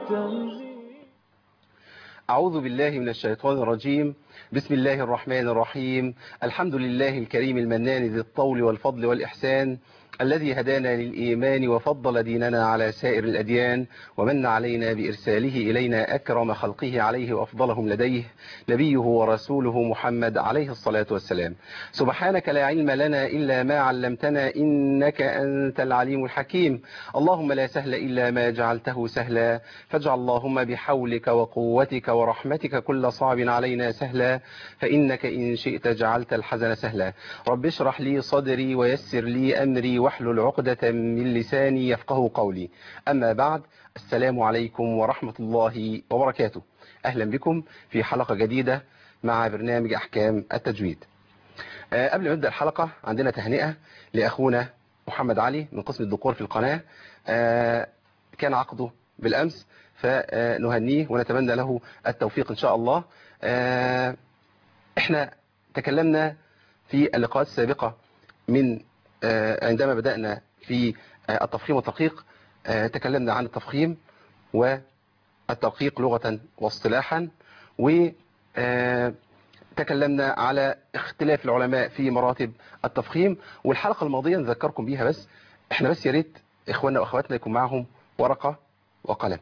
تمجيد أعوذ بالله من الشيطان الرجيم بسم الله الرحمن الرحيم الحمد لله الكريم المنان ذي الطول والفضل والإحسان الذي هدانا للإيمان وفضل ديننا على سائر الأديان ومن علينا بإرساله إلينا أكرم خلقه عليه وأفضلهم لديه نبيه ورسوله محمد عليه الصلاة والسلام سبحانك لا علم لنا إلا ما علمتنا إنك أنت العليم الحكيم اللهم لا سهل إلا ما جعلته سهلا فاجعل اللهم بحولك وقوتك ورحمتك كل صعب علينا سهلا فإنك إن شئت جعلت الحزن سهلا رب اشرح لي صدري ويسر لي أمري واحلل عقدة من لساني يفقه قولي أما بعد السلام عليكم ورحمة الله وبركاته أهلا بكم في حلقة جديدة مع برنامج أحكام التجويد أه قبل ما نبدأ الحلقة عندنا تهنئة لأخونا محمد علي من قسم الذكور في القناة أه كان عقده بالأمس فنهنيه ونتمنى له التوفيق إن شاء الله أه احنا تكلمنا في اللقاءات السابقة من عندما بدأنا في التفخيم والتدقيق تكلمنا عن التفخيم والتدقيق لغة واصطلاحا وتكلمنا على اختلاف العلماء في مراتب التفخيم والحلقة الماضية نذكركم بيها بس احنا بس يا ريت اخواننا واخواتنا يكون معهم ورقة وقلم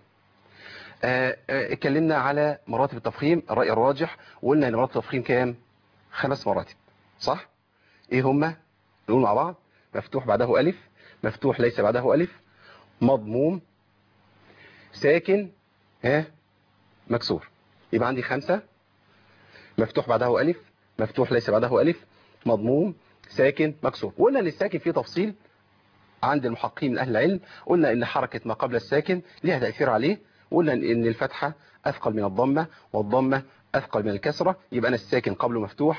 اتكلمنا على مراتب التفخيم الرأي الراجح وقلنا ان مراتب التفخيم كام خمس مراتب صح ايه هما نقول مع بعض مفتوح بعده ألف مفتوح ليس بعده ألف مضموم ساكن ها مكسور يبقى عندي خمسة مفتوح بعده ألف مفتوح ليس بعده ألف مضموم ساكن مكسور وقلنا ان الساكن فيه تفصيل عند المحققين من أهل العلم قلنا ان حركة ما قبل الساكن ليها تأثير عليه وقلنا ان الفتحة أثقل من الضمة والضمة أثقل من الكسرة يبقى أنا الساكن قبله مفتوح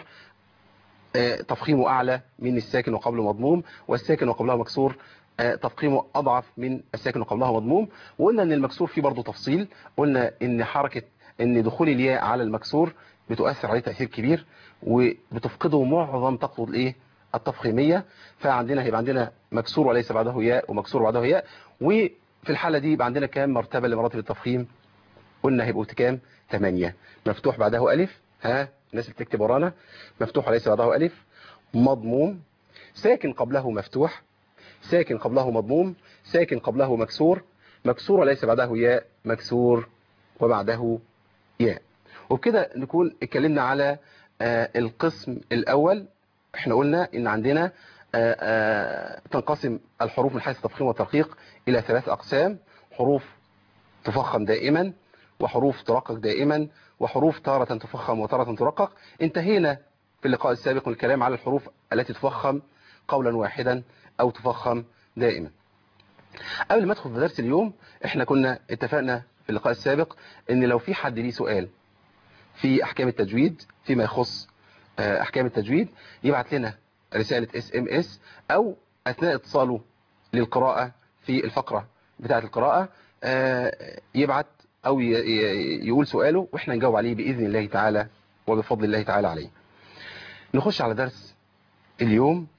تفخيمه أعلى من الساكن وقبله مضموم والساكن وقبله مكسور تفخيمه أضعف من الساكن وقبله مضموم وقلنا أن المكسور فيه برضه تفصيل قلنا أن حركة أن دخول الياء على المكسور بتؤثر عليه تأثير كبير وبتفقده معظم تقصد الإيه التفخيمية فعندنا هيبقى عندنا مكسور وليس بعده ياء ومكسور بعده ياء وفي الحالة دي يبقى عندنا كام مرتبة لمراتب التفخيم قلنا هيبقوا كام 8 مفتوح بعده ألف ها الناس اللي بتكتب ورانا مفتوح وليس بعده ألف مضموم ساكن قبله مفتوح ساكن قبله مضموم ساكن قبله مكسور مكسور وليس بعده ياء مكسور وبعده ياء وبكده نكون اتكلمنا على آه القسم الأول احنا قلنا ان عندنا آه آه تنقسم الحروف من حيث التفخيم والترقيق إلى ثلاث أقسام حروف تفخم دائما وحروف ترقق دائما وحروف تارة تفخم وتارة ترقق انتهينا في اللقاء السابق من الكلام على الحروف التي تفخم قولا واحدا أو تفخم دائما قبل ما ادخل في درس اليوم احنا كنا اتفقنا في اللقاء السابق ان لو في حد ليه سؤال في احكام التجويد فيما يخص احكام التجويد يبعت لنا رسالة اس ام اس او اثناء اتصاله للقراءة في الفقرة بتاعة القراءة يبعت او يقول سؤاله واحنا نجاوب عليه باذن الله تعالى وبفضل الله تعالى عليه نخش على درس اليوم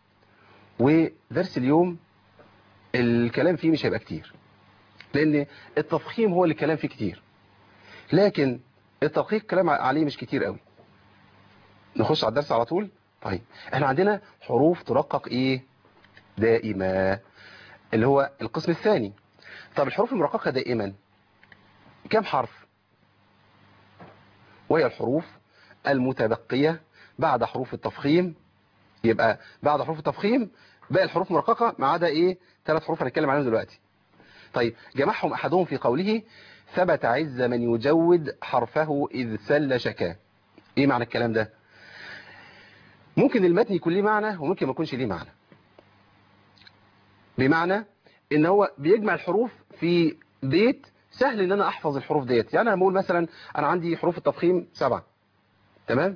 ودرس اليوم الكلام فيه مش هيبقى كتير لان التفخيم هو اللي الكلام فيه كتير لكن التدقيق كلام عليه مش كتير قوي نخش على الدرس على طول طيب احنا عندنا حروف ترقق ايه دائمة اللي هو القسم الثاني طب الحروف المرققة دائما كم حرف وهي الحروف المتبقية بعد حروف التفخيم يبقى بعد حروف التفخيم باقي الحروف مرققة ما عدا ايه ثلاث حروف هنتكلم عليهم دلوقتي طيب جمعهم احدهم في قوله ثبت عز من يجود حرفه اذ سل شكا ايه معنى الكلام ده ممكن المتن يكون ليه معنى وممكن ما يكونش ليه معنى بمعنى ان هو بيجمع الحروف في بيت سهل ان انا احفظ الحروف ديت يعني انا بقول مثلا انا عندي حروف التفخيم سبعة تمام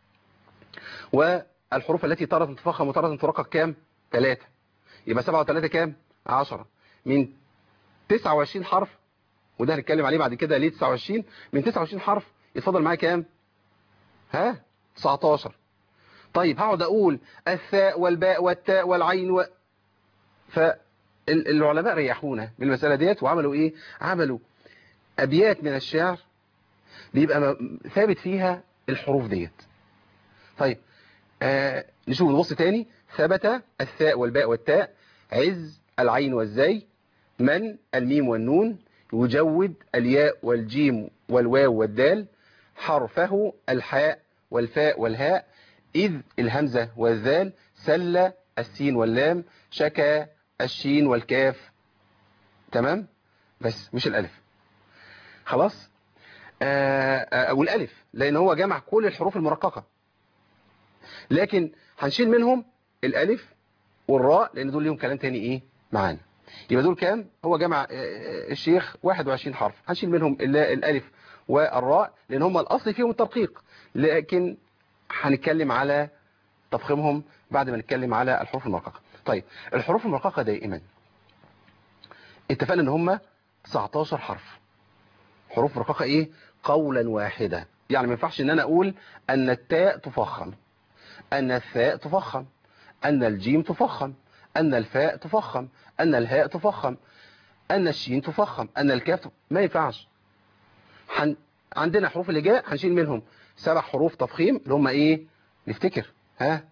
والحروف التي تارة تفخم وتارة ترقق كام ثلاثة يبقى سبعة وثلاثة كام عشرة من 29 حرف وده هنتكلم عليه بعد كده ليه 29 من 29 حرف يتفضل معايا كام ها 19 طيب هقعد اقول الثاء والباء والتاء والعين و... فالعلماء ريحونا بالمسألة ديت وعملوا ايه عملوا أبيات من الشعر بيبقى م- ثابت فيها الحروف ديت طيب آه نشوف نبص تاني ثبت الثاء والباء والتاء عز العين والزي من الميم والنون يجود الياء والجيم والواو والدال حرفه الحاء والفاء والهاء إذ الهمزة والذال سل السين واللام شكا الشين والكاف تمام بس مش الألف خلاص آه آه والألف لأن هو جمع كل الحروف المرققة لكن هنشيل منهم الألف والراء لأن دول ليهم كلام تاني إيه معانا يبقى دول كام هو جمع آه، آه، الشيخ 21 حرف هنشيل منهم ال- الألف والراء لأن هم الأصل فيهم الترقيق لكن هنتكلم على تفخيمهم بعد ما نتكلم على الحروف المرققة طيب الحروف المرققة دائما اتفقنا ان هم 19 حرف حروف مرققة ايه قولا واحدة يعني ما ينفعش ان انا اقول ان التاء تفخم ان الثاء تفخم ان الجيم تفخم ان الفاء تفخم ان الهاء تفخم ان الشين تفخم ان الكاف تف... ما ينفعش حن... عندنا حروف الهجاء هنشيل منهم سبع حروف تفخيم اللي هم ايه نفتكر ها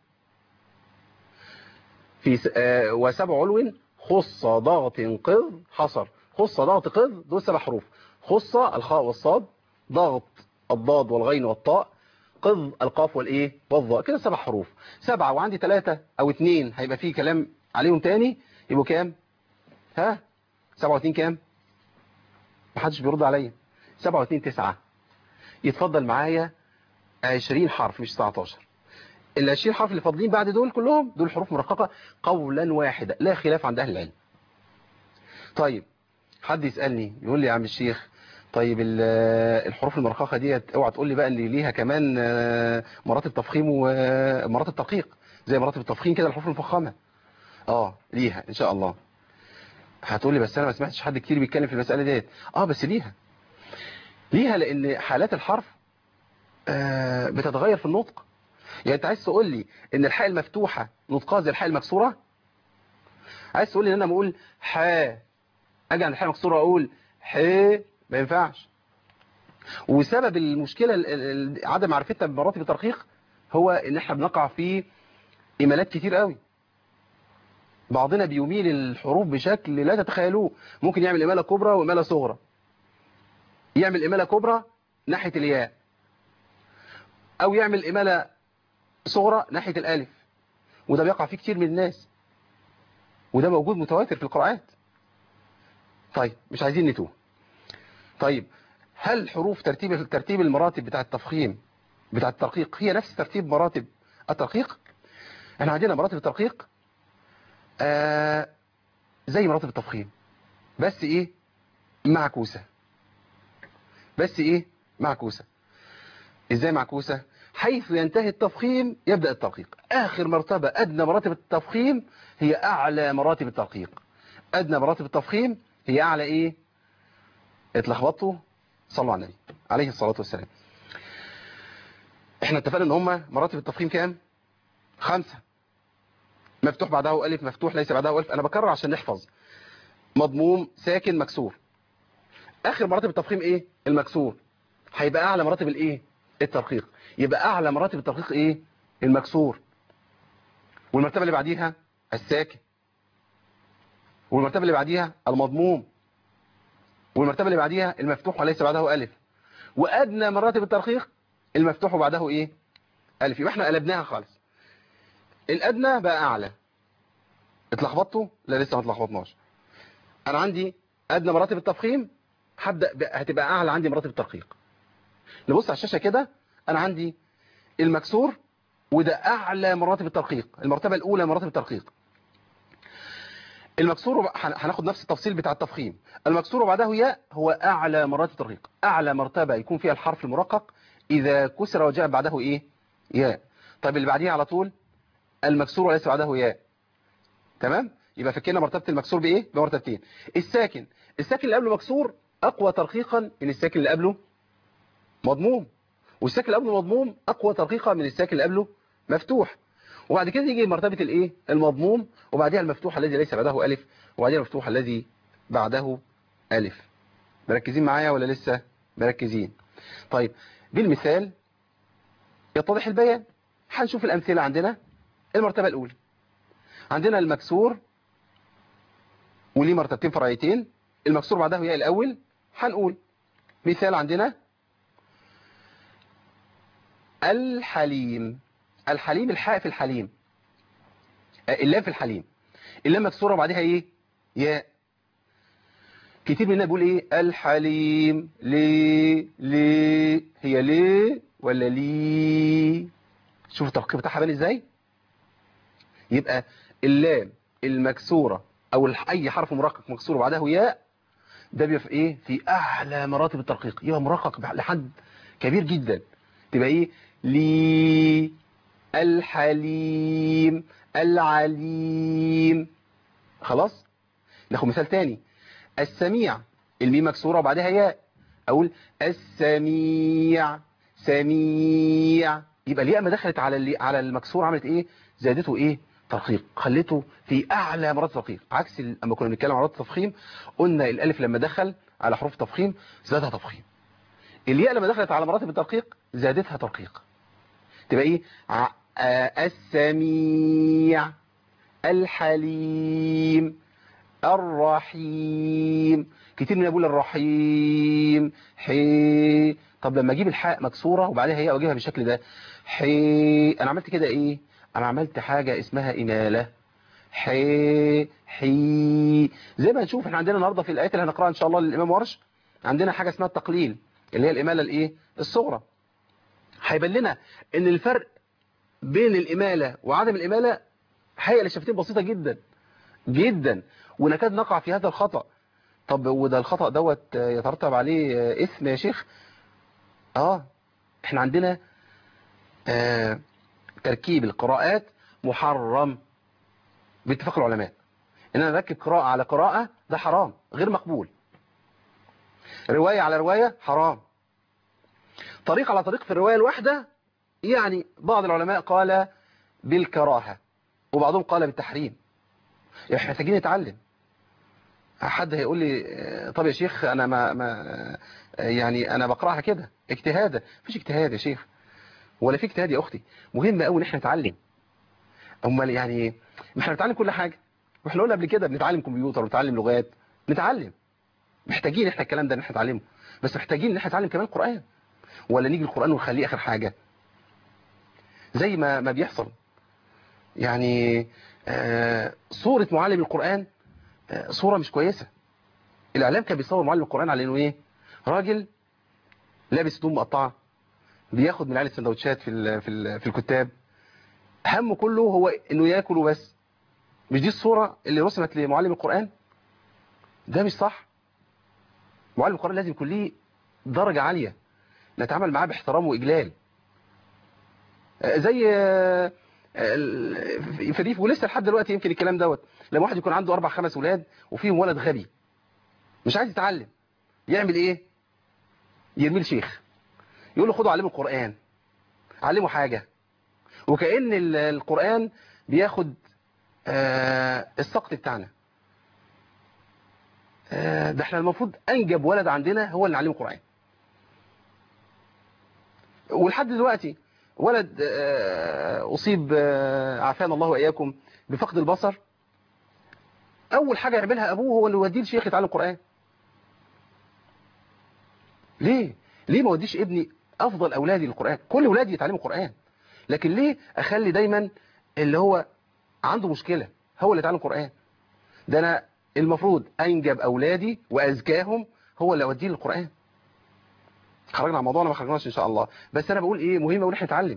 في س... آه وسبع علو خص ضغط قذ حصر خص ضغط قذ دول سبع حروف خص الخاء والصاد ضغط الضاد والغين والطاء قذ القاف والايه والظاء كده سبع حروف سبعة وعندي ثلاثة او اتنين هيبقى فيه كلام عليهم تاني يبقوا كام ها سبعة واتنين كام محدش بيرد عليا سبعة واتنين تسعة يتفضل معايا 20 حرف مش 19 ال 20 حرف اللي فاضلين بعد دول كلهم دول حروف مرققة قولا واحدا لا خلاف عند أهل العلم طيب حد يسألني يقول لي يا عم الشيخ طيب ال- الحروف المرققة ديت اوعى تقول لي بقى اللي ليها كمان آه، مراتب تفخيم ومراتب تدقيق زي مراتب التفخيم كده الحروف المفخمة اه ليها ان شاء الله هتقول لي بس انا ما سمعتش حد كتير بيتكلم في المسألة ديت اه بس ليها ليها لان حالات الحرف آه، بتتغير في النطق يعني انت عايز تقول لي ان الحاء المفتوحة نطقها زي الحاء المكسورة عايز تقول لي ان انا بقول ح اجي عند الحاء المكسورة اقول ح ما ينفعش وسبب المشكلة ال- ال- ال- عدم معرفتنا بمراتب الترقيق هو ان احنا بنقع في ايمانات كتير قوي بعضنا بيميل الحروف بشكل لا تتخيلوه ممكن يعمل إمالة كبرى وإمالة صغرى يعمل إمالة كبرى ناحية الياء أو يعمل إمالة صغرى ناحية الألف وده بيقع فيه كتير من الناس وده موجود متواتر في القراءات طيب مش عايزين نتوه طيب هل حروف ترتيب ترتيب المراتب بتاع التفخيم بتاع الترقيق هي نفس ترتيب مراتب الترقيق احنا عندنا مراتب الترقيق آه زي مراتب التفخيم بس ايه معكوسة بس ايه معكوسة ازاي معكوسة حيث ينتهي التفخيم يبدأ الترقيق اخر مرتبة ادنى مراتب التفخيم هي اعلى مراتب الترقيق ادنى مراتب التفخيم هي اعلى ايه اتلخبطوا صلوا على النبي عليه الصلاة والسلام احنا اتفقنا ان هم مراتب التفخيم كام خمسة مفتوح بعده ألف مفتوح ليس بعده ألف أنا بكرر عشان نحفظ مضموم ساكن مكسور آخر مراتب التفخيم إيه المكسور هيبقى أعلى مراتب الإيه الترقيق يبقى أعلى مراتب الترقيق إيه المكسور والمرتبة اللي بعديها الساكن والمرتبة اللي بعديها المضموم والمرتبة اللي بعديها المفتوح وليس بعده ألف وأدنى مراتب الترقيق المفتوح وبعده إيه ألف يبقى احنا قلبناها خالص الأدنى بقى أعلى اتلخبطتوا لا لسه ما اتلخبطناش أنا عندي أدنى مراتب التفخيم هبدأ ب- هتبقى أعلى عندي مراتب الترقيق نبص على الشاشة كده أنا عندي المكسور وده أعلى مراتب الترقيق المرتبة الأولى مراتب الترقيق المكسور وب- هن- هناخد نفس التفصيل بتاع التفخيم المكسور وبعده ياء هو أعلى مراتب الترقيق أعلى مرتبة يكون فيها الحرف المرقق إذا كسر وجاء بعده إيه ياء طيب اللي بعديها على طول المكسور وليس بعده ياء تمام يبقى فكينا مرتبة المكسور بإيه بمرتبتين الساكن الساكن اللي قبله مكسور أقوى ترقيقا من الساكن اللي قبله مضموم والساكن اللي قبله مضموم أقوى ترقيقا من الساكن اللي قبله مفتوح وبعد كده يجي مرتبة الإيه المضموم وبعدها المفتوح الذي ليس بعده ألف وبعدها المفتوح الذي بعده ألف مركزين معايا ولا لسه مركزين طيب بالمثال يتضح البيان هنشوف الأمثلة عندنا المرتبة الأولى عندنا المكسور وليه مرتبتين فرعيتين المكسور بعده ياء الأول هنقول مثال عندنا الحليم الحليم الحاء في الحليم اللام في الحليم اللام مكسورة وبعدها ايه ياء كتير مننا بيقول ايه الحليم ليه ليه هي ليه ولا ليه شوف الترقيم بتاعها بان ازاي يبقى اللام المكسورة او اي حرف مرقق مكسور وبعده ياء ده بيبقى في ايه في اعلى مراتب الترقيق يبقى مرقق لحد كبير جدا تبقى ايه لي الحليم العليم خلاص ناخد مثال تاني السميع الميم مكسوره وبعدها ياء اقول السميع سميع يبقى الياء ما دخلت على اللي على المكسور عملت ايه زادته ايه ترقيق خليته في اعلى مراتب الترقيق عكس لما كنا بنتكلم عن مراتب التفخيم قلنا الالف لما دخل على حروف التفخيم زادها تفخيم الياء لما دخلت على مراتب الترقيق زادتها ترقيق تبقى ايه السميع الحليم الرحيم كتير من يقول الرحيم حي طب لما اجيب الحاء مكسورة وبعدها هي واجيبها بالشكل ده حي انا عملت كده ايه انا عملت حاجة اسمها إمالة حي حي زي ما نشوف احنا عندنا النهارده في الايات اللي هنقراها ان شاء الله للامام ورش عندنا حاجة اسمها التقليل اللي هي الإمالة الايه الصغرى هيبان لنا ان الفرق بين الإمالة وعدم الإمالة هي لشفتين بسيطة جدا جدا ونكاد نقع في هذا الخطأ طب وده الخطأ دوت يترتب عليه اسم يا شيخ اه احنا عندنا آه تركيب القراءات محرم باتفاق العلماء ان انا اركب قراءة على قراءة ده حرام غير مقبول رواية على رواية حرام طريق على طريق في الرواية الواحدة يعني بعض العلماء قال بالكراهة وبعضهم قال بالتحريم احنا محتاجين نتعلم حد هيقول لي طب يا شيخ انا ما, ما يعني انا بقراها كده اجتهاد مفيش اجتهاد يا شيخ ولا في اجتهاد يا اختي مهم قوي ان احنا نتعلم امال يعني ما احنا بنتعلم كل حاجه واحنا قلنا قبل كده بنتعلم كمبيوتر وبنتعلم لغات نتعلم محتاجين احنا الكلام ده ان احنا نتعلمه بس محتاجين ان احنا نتعلم كمان القران ولا نيجي القران ونخليه اخر حاجه زي ما ما بيحصل يعني آه صوره معلم القران آه صوره مش كويسه الاعلام كان بيصور معلم القران على انه ايه راجل لابس هدوم مقطعه بياخد من علي السندوتشات في ال في ال في الكتاب همه كله هو انه ياكل وبس مش دي الصورة اللي رسمت لمعلم القرآن ده مش صح معلم القرآن لازم يكون ليه درجة عالية نتعامل معاه باحترام وإجلال زي في ريف ولسه لحد دلوقتي يمكن الكلام دوت لما واحد يكون عنده أربع خمس ولاد وفيهم ولد غبي مش عايز يتعلم يعمل إيه يرمي الشيخ يقول له خدوا علموا القرآن علموا حاجة وكأن القرآن بياخد آه السقط بتاعنا آه ده احنا المفروض أنجب ولد عندنا هو اللي علمه القرآن ولحد دلوقتي ولد آه أصيب عافانا الله وإياكم بفقد البصر أول حاجة يعملها أبوه هو اللي يوديه الشيخ يتعلم القرآن ليه؟ ليه ما وديش ابني افضل اولادي للقران كل اولادي يتعلموا قران لكن ليه اخلي دايما اللي هو عنده مشكله هو اللي يتعلم قران ده انا المفروض انجب اولادي وازكاهم هو اللي اوديه للقران خرجنا عن موضوعنا ما خرجناش ان شاء الله بس انا بقول ايه مهم قوي احنا نتعلم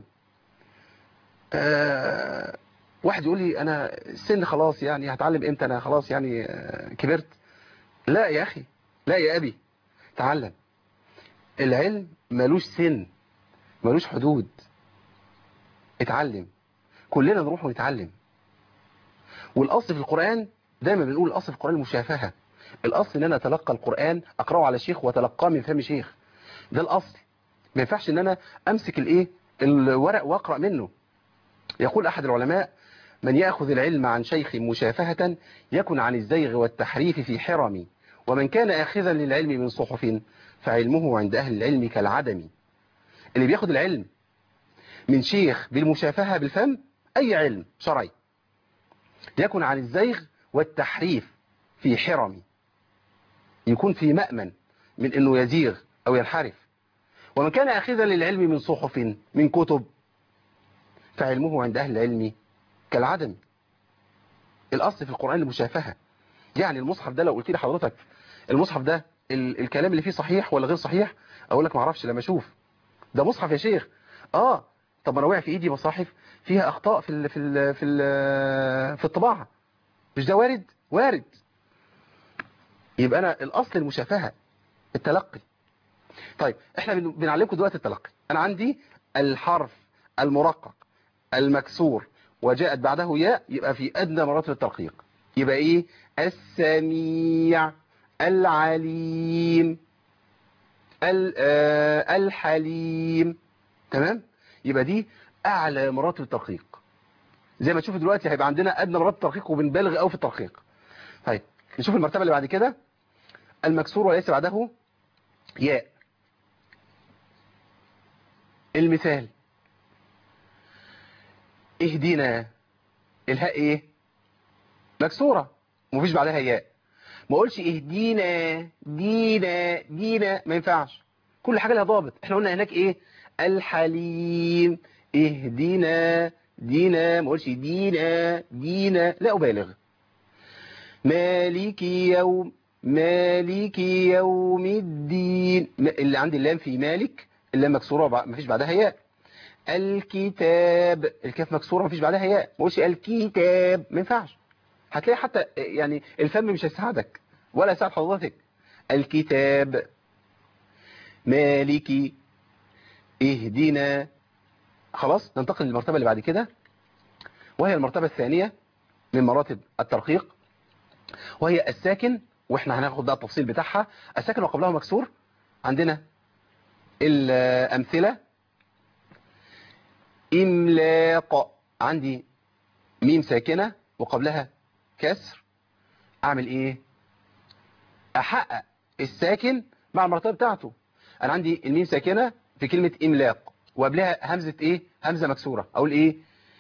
آه واحد يقول لي انا السن خلاص يعني هتعلم امتى انا خلاص يعني آه كبرت لا يا اخي لا يا ابي تعلم العلم ملوش سن ملوش حدود اتعلم كلنا نروح ونتعلم والاصل في القرآن دايما بنقول الاصل في القرآن المشافهة الاصل ان انا اتلقى القرآن اقراه على شيخ واتلقاه من فم شيخ ده الاصل ما ينفعش ان انا امسك الايه الورق واقرا منه يقول احد العلماء من ياخذ العلم عن شيخ مشافهة يكن عن الزيغ والتحريف في حرم ومن كان آخذا للعلم من صحف فعلمه عند أهل العلم كالعدم اللي بياخد العلم من شيخ بالمشافهة بالفم أي علم شرعي يكن عن الزيغ والتحريف في حرم يكون في مأمن من أنه يزيغ أو ينحرف ومن كان أخذا للعلم من صحف من كتب فعلمه عند أهل العلم كالعدم الأصل في القرآن المشافهة يعني المصحف ده لو قلت لي حضرتك المصحف ده ال الكلام اللي فيه صحيح ولا غير صحيح أقول لك ما اعرفش لما أشوف ده مصحف يا شيخ آه طب أنا وقع في إيدي مصاحف فيها أخطاء في ال في ال في ال في الطباعة مش ده وارد وارد يبقى أنا الأصل المشافهة التلقي طيب احنا بنعلمكم دلوقتي التلقي انا عندي الحرف المرقق المكسور وجاءت بعده ياء يبقى في ادنى مراتب الترقيق يبقى ايه السميع العليم الحليم تمام يبقى دي اعلى مراتب الترقيق زي ما تشوفوا دلوقتي هيبقى عندنا ادنى مراتب الترقيق وبنبالغ قوي في الترقيق طيب نشوف المرتبه اللي بعد كده المكسور وليس بعده ياء المثال اهدينا الهاء ايه مكسورة ومفيش بعدها ياء ما اقولش اهدينا دينا دينا ما ينفعش كل حاجة لها ضابط احنا قلنا هناك ايه الحليم اهدينا دينا ما اقولش دينا دينا لا ابالغ مالك يوم مالك يوم الدين اللي عندي اللام في مالك اللام مكسورة ما فيش بعدها ياء الكتاب الكاف مكسورة ما فيش بعدها ياء ما اقولش الكتاب ما ينفعش هتلاقي حتى يعني الفم مش هيساعدك ولا يساعد حضرتك الكتاب مالك اهدنا خلاص ننتقل للمرتبة اللي بعد كده وهي المرتبة الثانية من مراتب الترقيق وهي الساكن واحنا هناخد بقى التفصيل بتاعها الساكن وقبلها مكسور عندنا الأمثلة إملاق عندي ميم ساكنة وقبلها كسر أعمل إيه أحقق الساكن مع المرتبة بتاعته أنا عندي الميم ساكنة في كلمة إملاق وقبلها همزة إيه همزة مكسورة أقول إيه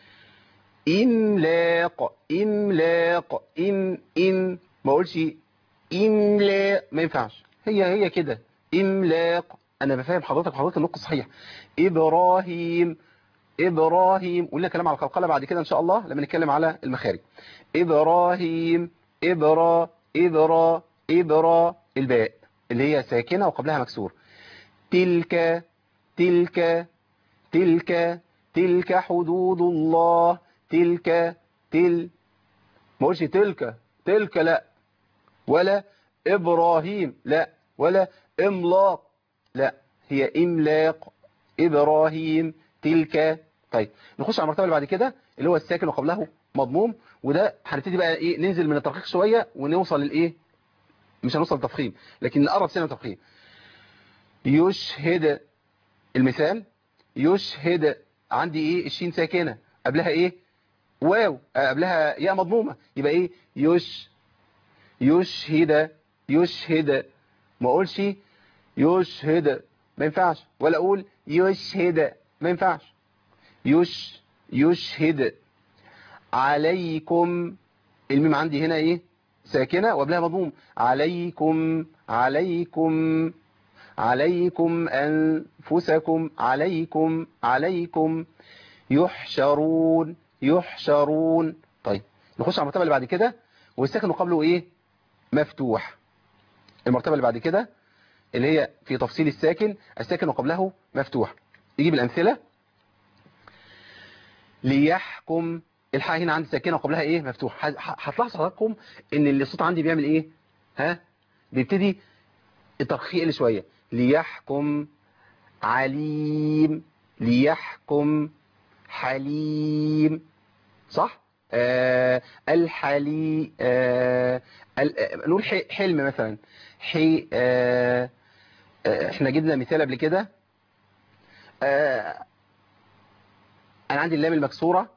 إملاق إملاق إم إم ما أقولش إملاق ما ينفعش هي هي كده إملاق أنا بفهم حضرتك وحضرتك النقطة صحيح إبراهيم إبراهيم قلنا كلام على القلقلة بعد كده إن شاء الله لما نتكلم على المخارج إبراهيم إبرا إبرا إبرا الباء اللي هي ساكنة وقبلها مكسور تلك تلك تلك تلك حدود الله تلك تل ما قولش تلك تلك لا ولا إبراهيم لا ولا إملاق لا هي إملاق إبراهيم تلك طيب نخش على المرتبة اللي بعد كده اللي هو الساكن وقبله مضموم وده هنبتدي بقى ايه ننزل من الترقيق شوية ونوصل للايه مش هنوصل للتفخيم لكن نقرب سنة التفخيم يشهد المثال يشهد عندي ايه الشين ساكنة قبلها ايه واو قبلها ياء مضمومة يبقى ايه يش يشهد يشهد ما اقولش يشهد ما ينفعش ولا اقول يشهد ما ينفعش يش يشهد عليكم الميم عندي هنا ايه ساكنة وقبلها مضموم عليكم عليكم عليكم أنفسكم عليكم عليكم يحشرون يحشرون طيب نخش على المرتبة اللي بعد كده والساكن قبله ايه مفتوح المرتبة اللي بعد كده اللي هي في تفصيل الساكن الساكن وقبله مفتوح يجي بالأمثلة ليحكم الحاء هنا عندي ساكنة وقبلها ايه مفتوح هتلاحظ حضراتكم ان الصوت عندي بيعمل ايه ها بيبتدي الترخيق اللي شوية ليحكم عليم ليحكم حليم صح آه الحلي آه نقول حلم مثلا حي آه آه احنا جبنا مثال قبل كده آه انا عندي اللام المكسورة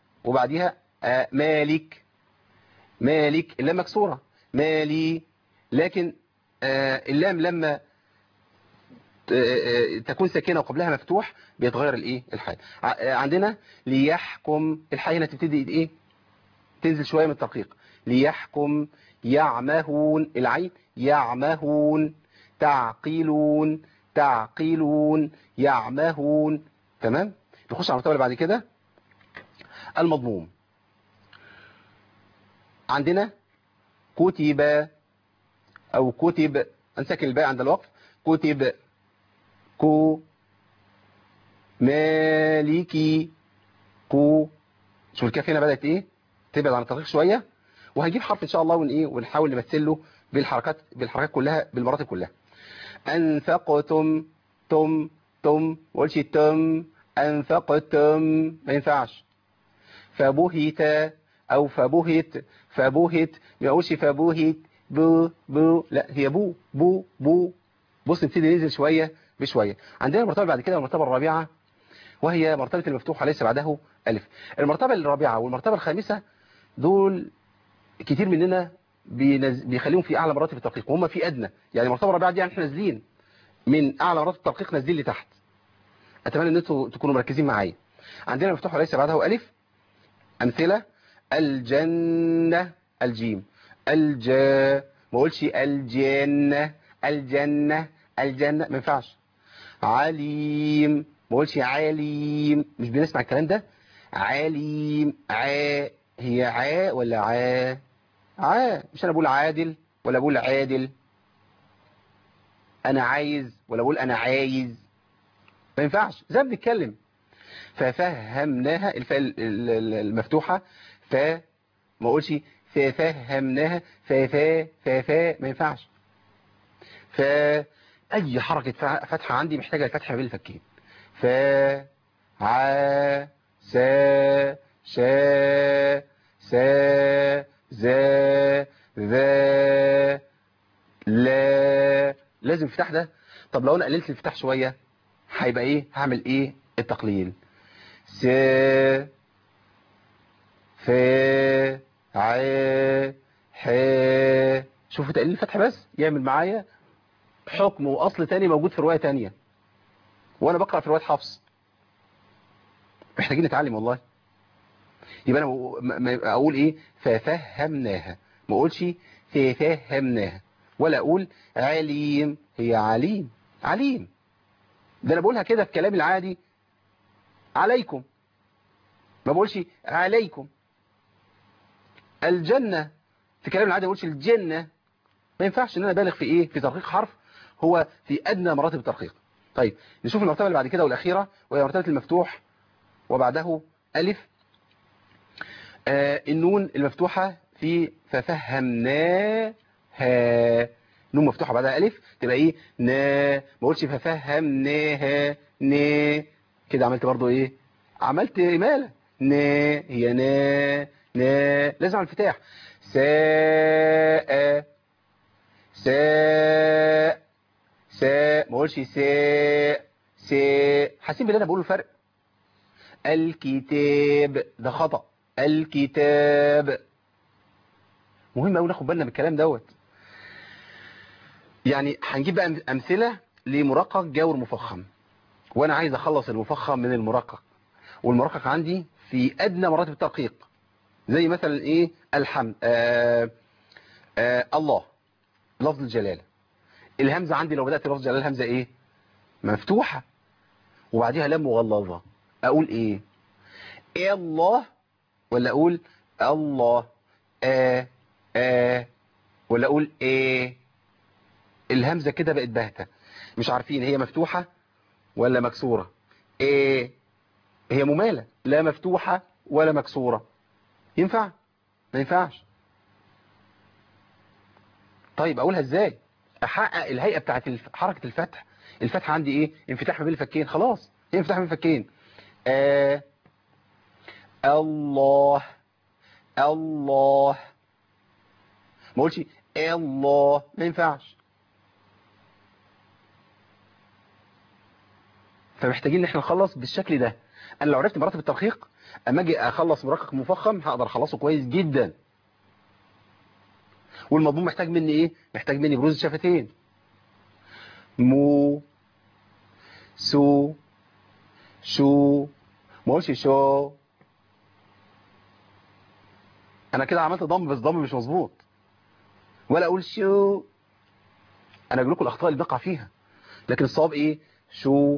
وبعديها آه مالك مالك اللام مكسورة مالي لكن آه، اللام لما ت- آه، تكون ساكنة وقبلها مفتوح بيتغير الايه الحال ع- آه، عندنا ليحكم الحاء هنا تبتدي ايه تنزل شوية من الترقيق ليحكم يعمهون العين يعمهون تعقلون تعقلون يعمهون تمام نخش على المرتبة اللي بعد كده المضموم عندنا كتب او كتب انسكن الباء عند الوقف كتب كو مالكي كو شوف الكاف هنا بدأت ايه تبعد عن التدقيق شوية وهنجيب حرف ان شاء الله ون ايه ونحاول نمثله بالحركات بالحركات كلها بالمراتب كلها انفقتم تم تم ما قولش تم انفقتم ما ينفعش فبهت او فبهت فبهت ما اقولش فبهت بو بو لا هي بو بو بو بص نبتدي ننزل شوية بشوية عندنا المرتبة بعد كده المرتبة الرابعة وهي مرتبة المفتوحة ليس بعده ألف المرتبة الرابعة والمرتبة الخامسة دول كتير مننا بينز... بيخليهم في أعلى مراتب التدقيق وهم في أدنى يعني المرتبة الرابعة دي يعني احنا نازلين من أعلى مراتب التدقيق نازلين لتحت أتمنى أن انتوا تكونوا مركزين معايا عندنا المفتوح وليس بعده ألف أمثلة الجنة الجيم الجا ما اقولش الجنة الجنة الجنة ما ينفعش عليم ما اقولش عليم مش بنسمع الكلام ده عليم ع هي ع ولا ع ع مش انا بقول عادل ولا بقول عادل انا عايز ولا بقول انا عايز ما ينفعش زي ما بنتكلم ففهمناها الفاء ال- ال- ال- المفتوحة ف ما اقولش ففهمناها ففا ففا ما ينفعش فأي حركة فع- فتحة عندي محتاجة الفتحة ما بين الفكين ف ع سا شا سا زا ذا لا لازم الفتح ده طب لو انا قللت الفتح شوية هيبقى ايه هعمل ايه التقليل س ف ع ح شوفوا تقليل الفتح بس يعمل معايا حكم واصل تاني موجود في رواية تانية وانا بقرأ في رواية حفص محتاجين نتعلم والله يبقى انا م- م- اقول ايه ففهمناها ما اقولش ففهمناها ولا اقول عليم هي عليم عليم ده انا بقولها كده في كلامي العادي عليكم ما بقولش عليكم الجنة في كلام العادي ما بقولش الجنة ما ينفعش ان انا بالغ في ايه في ترقيق حرف هو في ادنى مراتب الترقيق طيب نشوف المرتبة اللي بعد كده والاخيرة وهي مرتبة المفتوح وبعده الف آه النون المفتوحة في ففهمناها نون مفتوحة بعدها ألف تبقى إيه نا ما قلتش ففهمناها نا كده عملت برضو إيه عملت إمالة نا هي نا نا لازم على الفتاح ساء ساء ساء ما قولش ساء ساء حاسين باللي أنا بقوله الفرق الكتاب ده خطأ الكتاب مهم قوي ناخد بالنا من الكلام دوت يعني هنجيب بقى امثله لمرقق جاور مفخم وانا عايز اخلص المفخم من المرقق والمرقق عندي في ادنى مراتب الترقيق زي مثلا ايه الحمد آه آه الله لفظ الجلاله الهمزه عندي لو بدات لفظ الجلاله الهمزه ايه مفتوحه وبعديها لام مغلظه اقول ايه ايه الله ولا اقول الله آه آه ولا اقول ايه الهمزة كده بقت باهتة مش عارفين هي مفتوحة ولا مكسورة ايه هي ممالة لا مفتوحة ولا مكسورة ينفع ما ينفعش طيب اقولها ازاي احقق الهيئة بتاعت الف... حركة الفتح الفتح عندي ايه انفتاح ما بين الفكين خلاص ايه انفتاح ما بين الفكين آه الله الله ما اقولش الله ما ينفعش فمحتاجين ان احنا نخلص بالشكل ده انا لو عرفت مراتب الترقيق اما اجي اخلص مرقق مفخم هقدر اخلصه كويس جدا والمضموم محتاج مني ايه محتاج مني بروز الشفتين مو سو شو ما اقولش شو انا كده عملت ضم بس ضم مش مظبوط ولا اقول شو انا اقول لكم الاخطاء اللي بقع فيها لكن الصواب ايه شو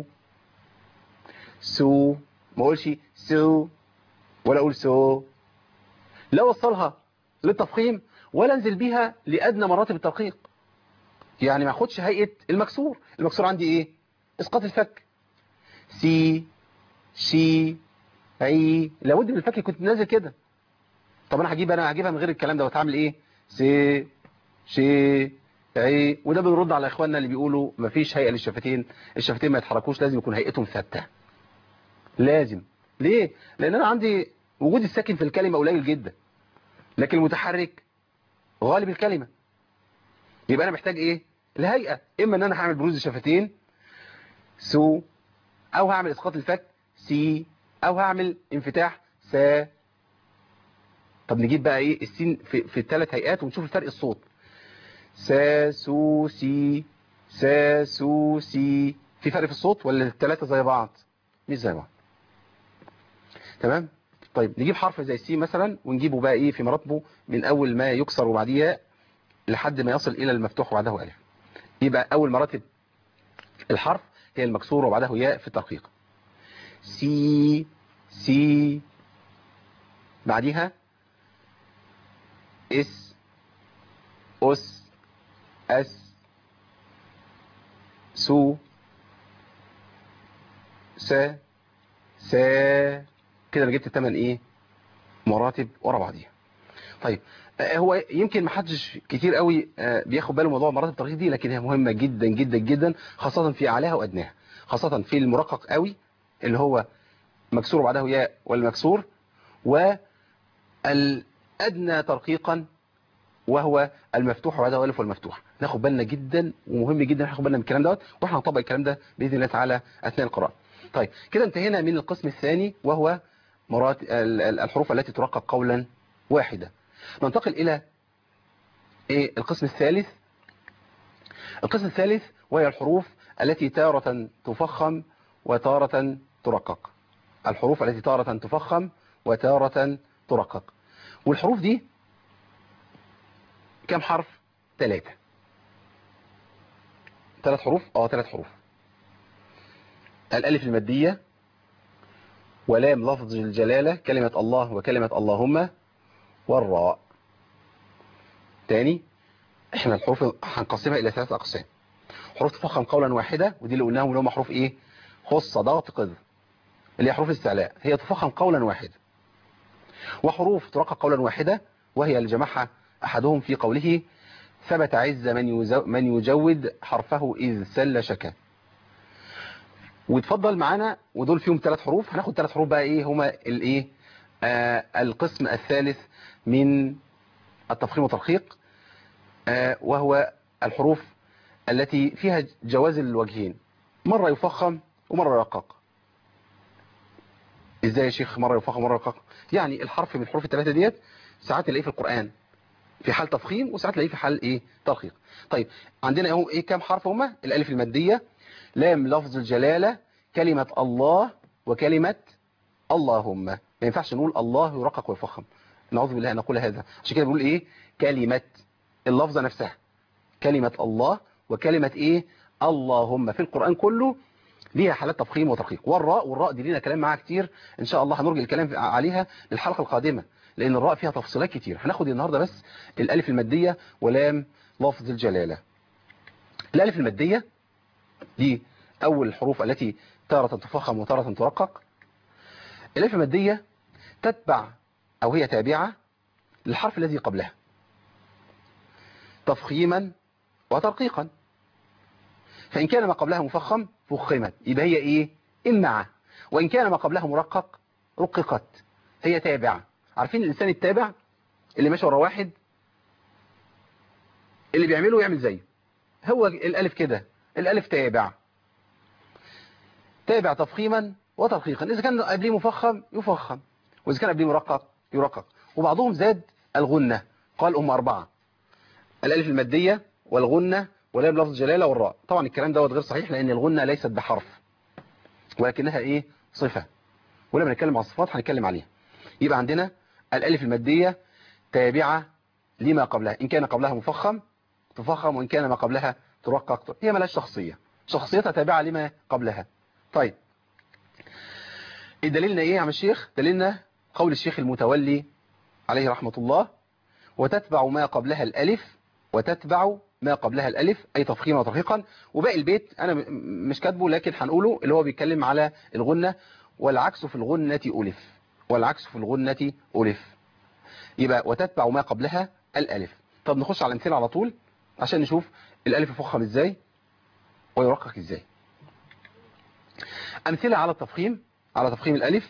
سو ما اقولش سو ولا اقول سو لا اوصلها للتفخيم ولا انزل بيها لادنى مراتب الترقيق يعني ما اخدش هيئه المكسور المكسور عندي ايه اسقاط الفك سي شي عي لابد من الفك كنت نازل كده طب انا هجيب انا هجيبها من غير الكلام ده وتعمل ايه سي شي عي وده بنرد على اخواننا اللي بيقولوا مفيش هيئه للشفتين الشفتين ما يتحركوش لازم يكون هيئتهم ثابته لازم ليه لان انا عندي وجود الساكن في الكلمه قليل جدا لكن المتحرك غالب الكلمه يبقى انا محتاج ايه الهيئه اما ان انا هعمل بروز الشفتين سو او هعمل اسقاط الفك سي او هعمل انفتاح سا طب نجيب بقى ايه السين في, في الثلاث هيئات ونشوف الفرق الصوت سا سو سي سا سو سي في فرق في الصوت ولا الثلاثه زي بعض مش زي بعض تمام طيب نجيب حرف زي السي مثلا ونجيبه بقى ايه في مراتبه من اول ما يكسر وبعديها لحد ما يصل الى المفتوح وبعده الف يبقى اول مراتب الحرف هي المكسور وبعده ياء في الترقيق سي سي بعديها اس اس اس سو س س كده انا جبت الثمان ايه مراتب ورا بعضيها طيب هو يمكن ما حدش كتير قوي بياخد باله موضوع مراتب الترقيق دي لكن هي مهمه جدا جدا جدا خاصه في اعلاها وادناها خاصه في المرقق قوي اللي هو مكسور بعده ياء والمكسور والادنى ترقيقا وهو المفتوح وبعده الف والمفتوح ناخد بالنا جدا ومهم جدا ناخد بالنا من الكلام دوت واحنا هنطبق الكلام ده باذن الله تعالى اثناء القراءه طيب كده انتهينا من القسم الثاني وهو مرات الحروف التي ترقق قولا واحدا ننتقل إلى إيه القسم الثالث القسم الثالث وهي الحروف التي تارة تفخم وتارة ترقق الحروف التي تارة تفخم وتارة ترقق والحروف دي كم حرف ثلاثة ثلاث حروف اه ثلاث حروف الألف المادية ولام لفظ الجلالة كلمة الله وكلمة اللهم والراء تاني احنا الحروف هنقسمها الى ثلاث اقسام حروف تفخم قولا واحدة ودي اللي قلناهم اللي هم حروف ايه خص ضغط قذ اللي هي حروف الاستعلاء هي تفخم قولا واحدا وحروف ترقق قولا واحدة وهي اللي جمعها احدهم في قوله ثبت عز من من يجود حرفه اذ سل شكا وتفضل معانا ودول فيهم ثلاث حروف هناخد ثلاث حروف بقى ايه هما الايه آه القسم الثالث من التفخيم والترقيق آه وهو الحروف التي فيها جواز الوجهين مرة يفخم ومرة يرقق ازاي يا شيخ مرة يفخم ومرة يرقق يعني الحرف من الحروف الثلاثة ديت ساعات تلاقيه في القرآن في حال تفخيم وساعات تلاقيه في حال ايه ترقيق طيب عندنا اهو ايه كام حرف هما الالف المادية لام لفظ الجلالة كلمة الله وكلمة اللهم ما ينفعش نقول الله يرقق ويفخم نعوذ بالله أن نقول هذا عشان كده بنقول إيه كلمة اللفظة نفسها كلمة الله وكلمة إيه اللهم في القرآن كله ليها حالات تفخيم وترقيق والراء والراء دي لينا كلام معاها كتير إن شاء الله هنرجع الكلام عليها للحلقة القادمة لأن الراء فيها تفصيلات كتير هناخد النهاردة بس الألف المادية ولام لفظ الجلالة الألف المادية دي أول الحروف التي تارة تفخم وتارة ترقق الألف المادية تتبع أو هي تابعة للحرف الذي قبلها تفخيما وترقيقا فإن كان ما قبلها مفخم فخمت يبقى هي إيه إمعة وإن كان ما قبلها مرقق رققت هي تابعة عارفين الإنسان التابع اللي ماشي ورا واحد اللي بيعمله يعمل زيه هو الألف كده الألف تابع تابع تفخيما وترقيقا إذا كان قبليه مفخم يفخم وإذا كان قبليه مرقق يرقق وبعضهم زاد الغنة قال أم أربعة الالف المادية والغنة ولام لفظ الجلالة والراء طبعا الكلام دوت غير صحيح لان الغنة ليست بحرف ولكنها ايه صفة ولما نتكلم عن الصفات هنتكلم عليها يبقى عندنا الالف المادية تابعة لما قبلها ان كان قبلها مفخم تفخم وان كان ما قبلها ترقق هي ملاش شخصية شخصيتها تابعة لما قبلها طيب دليلنا ايه يا عم الشيخ دليلنا قول الشيخ المتولي عليه رحمة الله وتتبع ما قبلها الالف وتتبع ما قبلها الالف اي تفخيما وترقيقا وباقي البيت انا م- مش كاتبه لكن هنقوله اللي هو بيتكلم على الغنة والعكس في الغنة الف والعكس في الغنة الف يبقى وتتبع ما قبلها الالف طب نخش على الامثله على طول عشان نشوف الالف يفخم ازاي ويرقق ازاي امثله على التفخيم على تفخيم الالف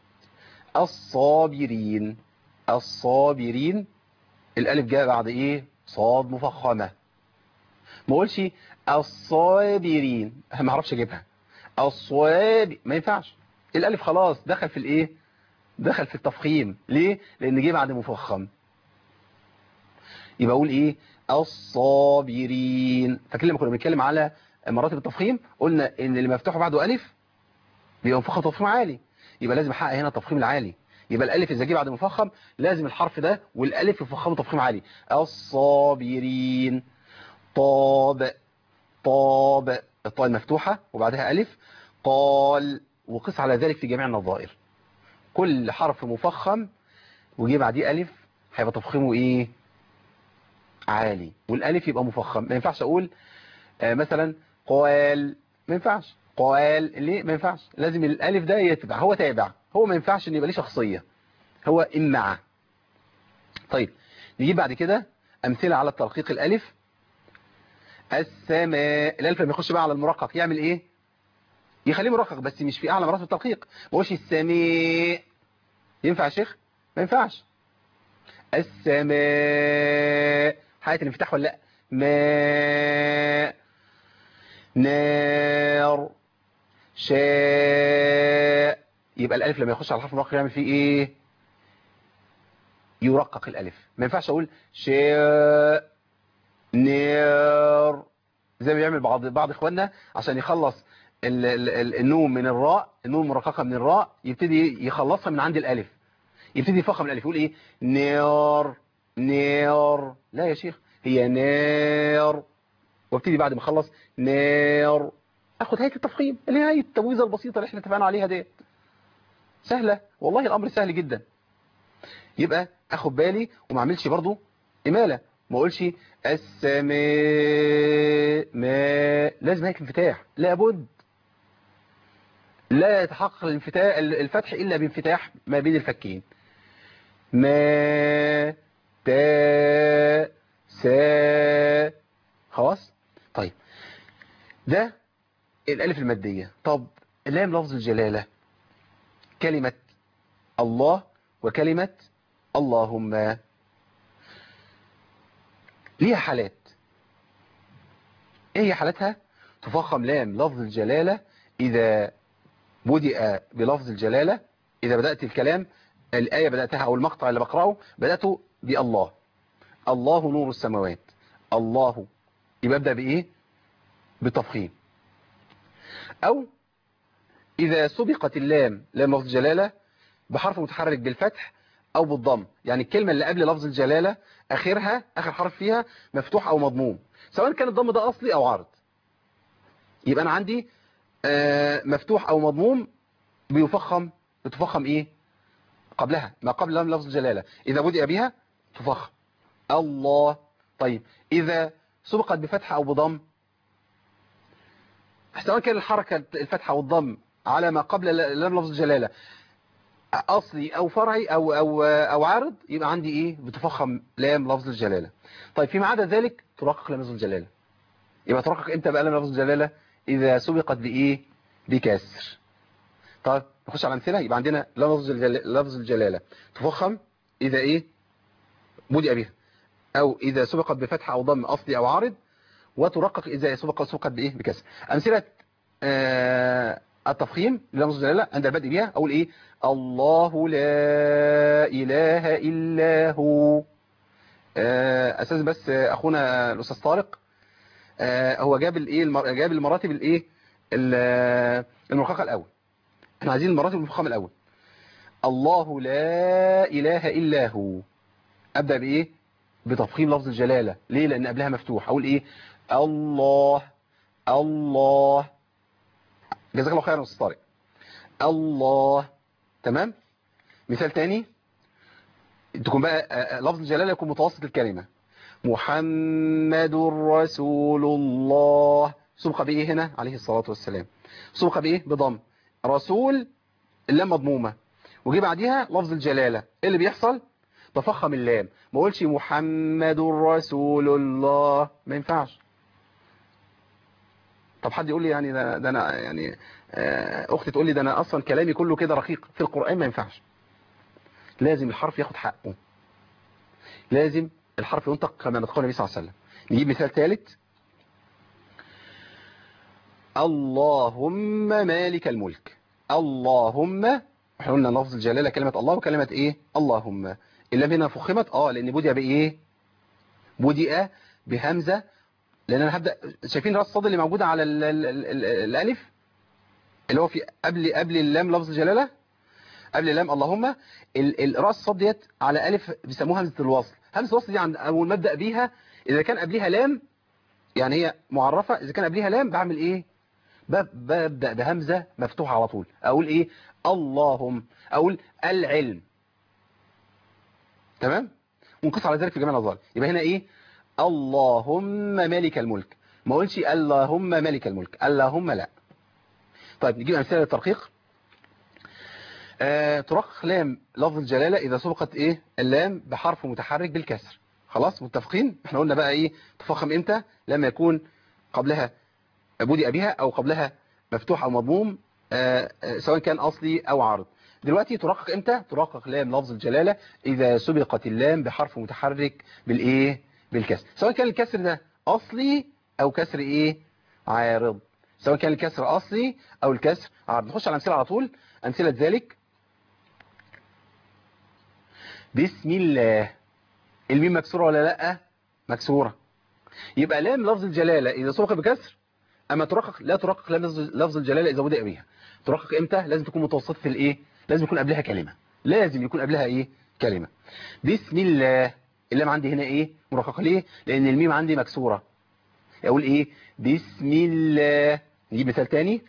الصابرين الصابرين الالف جاء بعد ايه صاد مفخمه ما اقولش الصابرين ما اعرفش اجيبها الصواب ما ينفعش الالف خلاص دخل في الايه دخل في التفخيم ليه لان جه بعد مفخم يبقى اقول ايه الصابرين فاكر لما كنا بنتكلم على مراتب التفخيم قلنا ان اللي مفتوح بعده الف بيبقى مفخم تفخيم عالي يبقى لازم احقق هنا التفخيم العالي يبقى الالف اذا جه بعد مفخم لازم الحرف ده والالف يفخمه تفخيم عالي الصابرين طاب طاب الطاء المفتوحة وبعدها ألف قال وقس على ذلك في جميع النظائر كل حرف مفخم وجي بعديه ألف هيبقى تفخيمه إيه عالي والألف يبقى مفخم ما ينفعش أقول آه مثلا قال ما ينفعش قال ليه ما ينفعش لازم الألف ده يتبع هو تابع هو ما ينفعش إن يبقى ليه شخصية هو إمع طيب نجيب بعد كده أمثلة على الترقيق الألف السماء الالف لما يخش بقى على المرقق يعمل ايه يخليه مرقق بس مش في اعلى مراتب الترقيق ما هوش السماء ينفع يا شيخ ما ينفعش السماء حياة الانفتاح ولا لا ماء نار شاء يبقى الالف لما يخش على الحرف المرقق يعمل فيه ايه يرقق الالف ما ينفعش اقول شاء نير زي ما بيعمل بعض بعض اخواننا عشان يخلص ال ال ال النون من الراء النون المرققه من الراء يبتدي يخلصها من عند الالف يبتدي يفخم الالف يقول ايه نير نير لا يا شيخ هي نير وابتدي بعد ما اخلص نير اخد هيئه التفخيم اللي هي هيئه التبويزه البسيطه اللي احنا اتفقنا عليها ديت سهله والله الامر سهل جدا يبقى اخد بالي وما اعملش برضو اماله ما اقولش السماء ما لازم هيك انفتاح لابد لا يتحقق الانفتاح الفتح الا بانفتاح ما بين الفكين ما تا سا خلاص طيب ده الالف الماديه طب لام لفظ الجلاله كلمه الله وكلمه اللهم ليها حالات ايه هي حالاتها تفخم لام لفظ الجلالة اذا بدأ بلفظ الجلالة اذا بدأت الكلام الآية بدأتها او المقطع اللي بقرأه بدأته بالله الله نور السماوات الله يبقى ابدأ بايه بتفخيم او اذا سبقت اللام لام لفظ الجلالة بحرف متحرك بالفتح او بالضم يعني الكلمة اللي قبل لفظ الجلالة اخرها اخر حرف فيها مفتوح او مضموم سواء كان الضم ده اصلي او عارض يبقى انا عندي آه مفتوح او مضموم بيفخم بتفخم ايه قبلها ما قبل لام لفظ الجلالة اذا بدأ بها تفخم الله طيب اذا سبقت بفتحة او بضم سواء كان الحركة الفتحة والضم على ما قبل لام لفظ الجلالة اصلي او فرعي او او او عارض يبقى عندي ايه بتفخم لام لفظ الجلاله طيب فيما عدا ذلك ترقق لام لفظ الجلاله يبقى ترقق امتى بقى لام لفظ الجلاله اذا سبقت بايه بكسر طيب نخش على امثله يبقى عندنا لام لفظ الجلاله لفظ الجلاله تفخم اذا ايه بدأ بها او اذا سبقت بفتحه او ضم اصلي او عارض وترقق اذا سبقت سبقت بايه بكسر امثله آه التفخيم للفظ الجلالة عند البدء بها أقول إيه الله لا إله إلا هو آه، اساس بس آه، اخونا الاستاذ طارق آه، هو جاب الايه المر- جاب المراتب الايه ال- آه، المرققه الاول احنا عايزين المراتب المفخمه الاول الله لا اله الا هو ابدا بايه بتفخيم لفظ الجلاله ليه لان قبلها مفتوح اقول ايه الله الله جزاك الله خيرا يا استاذ طارق الله تمام مثال تاني تكون بقى آه، آه، لفظ الجلاله يكون متوسط الكلمه محمد رسول الله سبق بايه هنا عليه الصلاه والسلام سبق بايه بضم رسول اللام مضمومه وجي بعديها لفظ الجلاله ايه اللي بيحصل تفخم اللام ما اقولش محمد رسول الله ما ينفعش طب حد يقول لي يعني ده, ده انا يعني آه، اختي تقول لي ده انا اصلا كلامي كله كده رقيق في القران ما ينفعش لازم الحرف ياخد حقه لازم الحرف ينطق كما نطقه النبي صلى الله عليه وسلم نجيب مثال ثالث اللهم مالك الملك اللهم احنا قلنا لفظ الجلاله كلمه الله وكلمه ايه اللهم اللام هنا فخمت اه لان بدأ بايه بدأ بهمزه لان انا هبدا شايفين راس الصاد اللي موجوده على ال ال ال ال الالف اللي هو في قبل قبل اللام لفظ الجلاله قبل اللام اللهم ال- ال- راس الصاد ديت على الف بيسموها همزه الوصل همزه الوصل دي عند اول ما ابدا بيها اذا كان قبلها لام يعني هي معرفه اذا كان قبلها لام بعمل ايه ب- ببدا بهمزه مفتوحه على طول اقول ايه اللهم اقول العلم تمام ونقص على ذلك في جميع الاظهار يبقى هنا ايه اللهم مالك الملك ما اقولش اللهم مالك الملك اللهم لا طيب نجيب امثله للترقيق آه ترقق لام لفظ الجلاله اذا سبقت ايه اللام بحرف متحرك بالكسر خلاص متفقين احنا قلنا بقى ايه تفخم امتى لما يكون قبلها بدأ بها او قبلها مفتوح او مضموم آه آه سواء كان اصلي او عارض دلوقتي ترقق امتى ترقق لام لفظ الجلاله اذا سبقت اللام بحرف متحرك بالايه بالكسر سواء كان الكسر ده اصلي او كسر ايه عارض سواء كان الكسر اصلي او الكسر عارض نخش على امثله على طول امثله ذلك بسم الله الميم مكسوره ولا لا مكسوره يبقى لام لفظ الجلاله اذا سبق بكسر اما ترقق لا ترقق لام لفظ لفظ الجلاله اذا بدأ بها ترقق امتى لازم تكون متوسطه في الايه لازم يكون قبلها كلمه لازم يكون قبلها ايه كلمه بسم الله اللام عندي هنا ايه مرققه ليه لان الميم عندي مكسوره اقول ايه بسم الله نجيب مثال تاني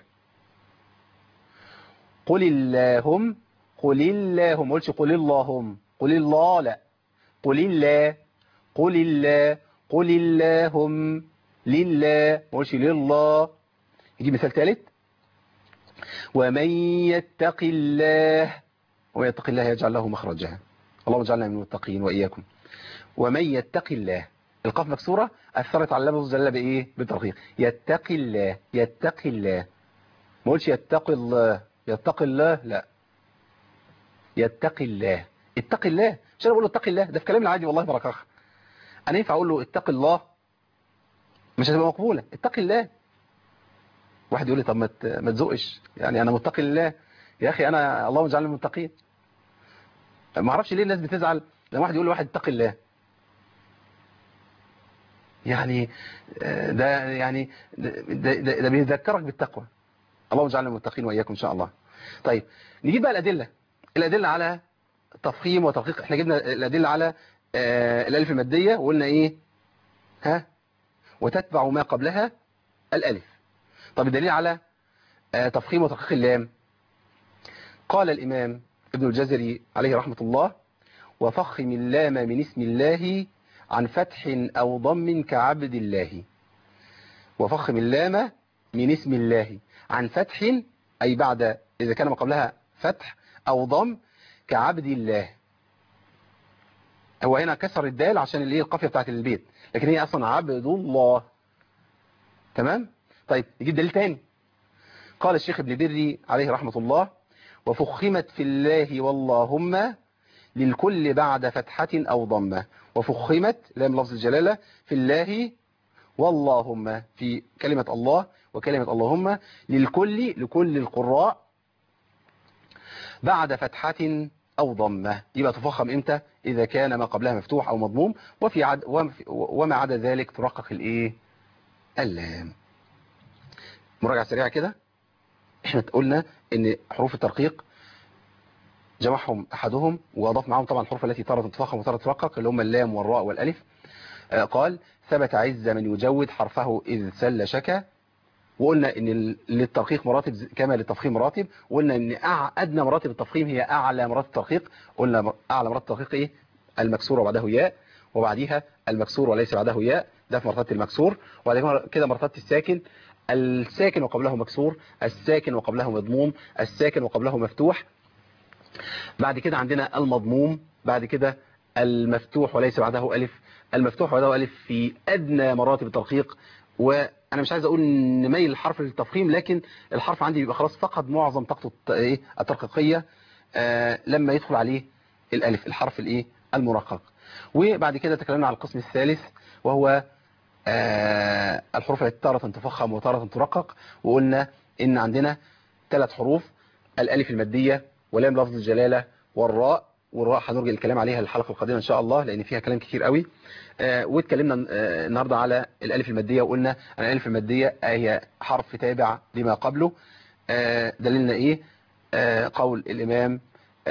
قل اللهم قل اللهم ما قلش قل اللهم قل الله لا قل الله قل الله قل اللهم لله ما قلش لله نجيب مثال ثالث ومن يتق الله ومن يتق الله يجعل له مخرجا اللهم اجعلنا من المتقين واياكم ومن يتق الله القاف مكسوره اثرت على لفظ الجلاله بايه بالترقيق يتقي الله يتقي الله ما قلش يتقي الله يتقي الله لا يتقي الله اتقي الله مش انا بقول له اتقي الله ده في كلامي العادي والله بركاخ انا ينفع اقول له اتقي الله مش هتبقى مقبوله اتقي الله واحد يقول لي طب ما ت- ما تزقش يعني انا متقي لله يا اخي انا اللهم اجعلني من المتقين ما اعرفش ليه الناس بتزعل لما واحد يقول لواحد اتقي الله يعني آه، ده يعني ده, ده, ده, ده بيذكرك بالتقوى اللهم اجعلنا من المتقين واياكم ان شاء الله طيب نجيب بقى الادله الادله على تفخيم وتدقيق احنا جبنا الادله على آه، الالف الماديه وقلنا ايه ها وتتبع ما قبلها الالف طب الدليل على آه، تفخيم وتدقيق اللام قال الامام ابن الجزري عليه رحمه الله وفخم اللام من اسم الله عن فتح أو ضم كعبد الله وفخم اللام من اسم الله عن فتح أي بعد إذا كان ما قبلها فتح أو ضم كعبد الله هو هنا كسر الدال عشان اللي هي القافية بتاعت البيت لكن هي أصلا عبد الله تمام طيب نجيب دليل تاني قال الشيخ ابن بري عليه رحمة الله وفخمت في الله واللهم للكل بعد فتحة أو ضمة وفخمت لام لفظ الجلالة في الله واللهم في كلمة الله وكلمة اللهم للكل لكل القراء بعد فتحة أو ضمة يبقى تفخم إمتى إذا كان ما قبلها مفتوح أو مضموم وفي عد وما عدا ذلك ترقق الإيه اللام مراجعة سريعة كده احنا قلنا ان حروف الترقيق جمعهم احدهم واضاف معهم طبعا الحروف التي ترى تتفخم وترى ترقق اللي هم اللام والراء والالف آه قال ثبت عز من يجود حرفه اذ سل شكا وقلنا ان للترقيق مراتب كما للتفخيم مراتب وقلنا ان ادنى مراتب التفخيم هي اعلى مراتب الترقيق قلنا اعلى مراتب الترقيق ايه المكسور وبعده ياء وبعديها المكسور وليس بعده ياء ده في مرتبه المكسور وبعد كده مرتبه الساكن الساكن وقبله مكسور الساكن وقبله مضموم الساكن وقبله مفتوح بعد كده عندنا المضموم بعد كده المفتوح وليس بعده ألف المفتوح بعده ألف في أدنى مراتب الترقيق وأنا مش عايز أقول نميل الحرف للتفخيم لكن الحرف عندي بيبقى خلاص فقد معظم طاقته الترقيقية آه لما يدخل عليه الألف الحرف الإيه المرقق وبعد كده تكلمنا على القسم الثالث وهو آه الحروف التي تارة تفخم وتارة ترقق وقلنا ان عندنا ثلاث حروف الالف المادية ولام لفظ الجلالة والراء والراء هنرجع الكلام عليها الحلقة القادمة ان شاء الله لان فيها كلام كتير قوي آه واتكلمنا آه النهاردة على الالف المادية وقلنا ان الالف المادية هي حرف تابع لما قبله دليلنا ايه قول الامام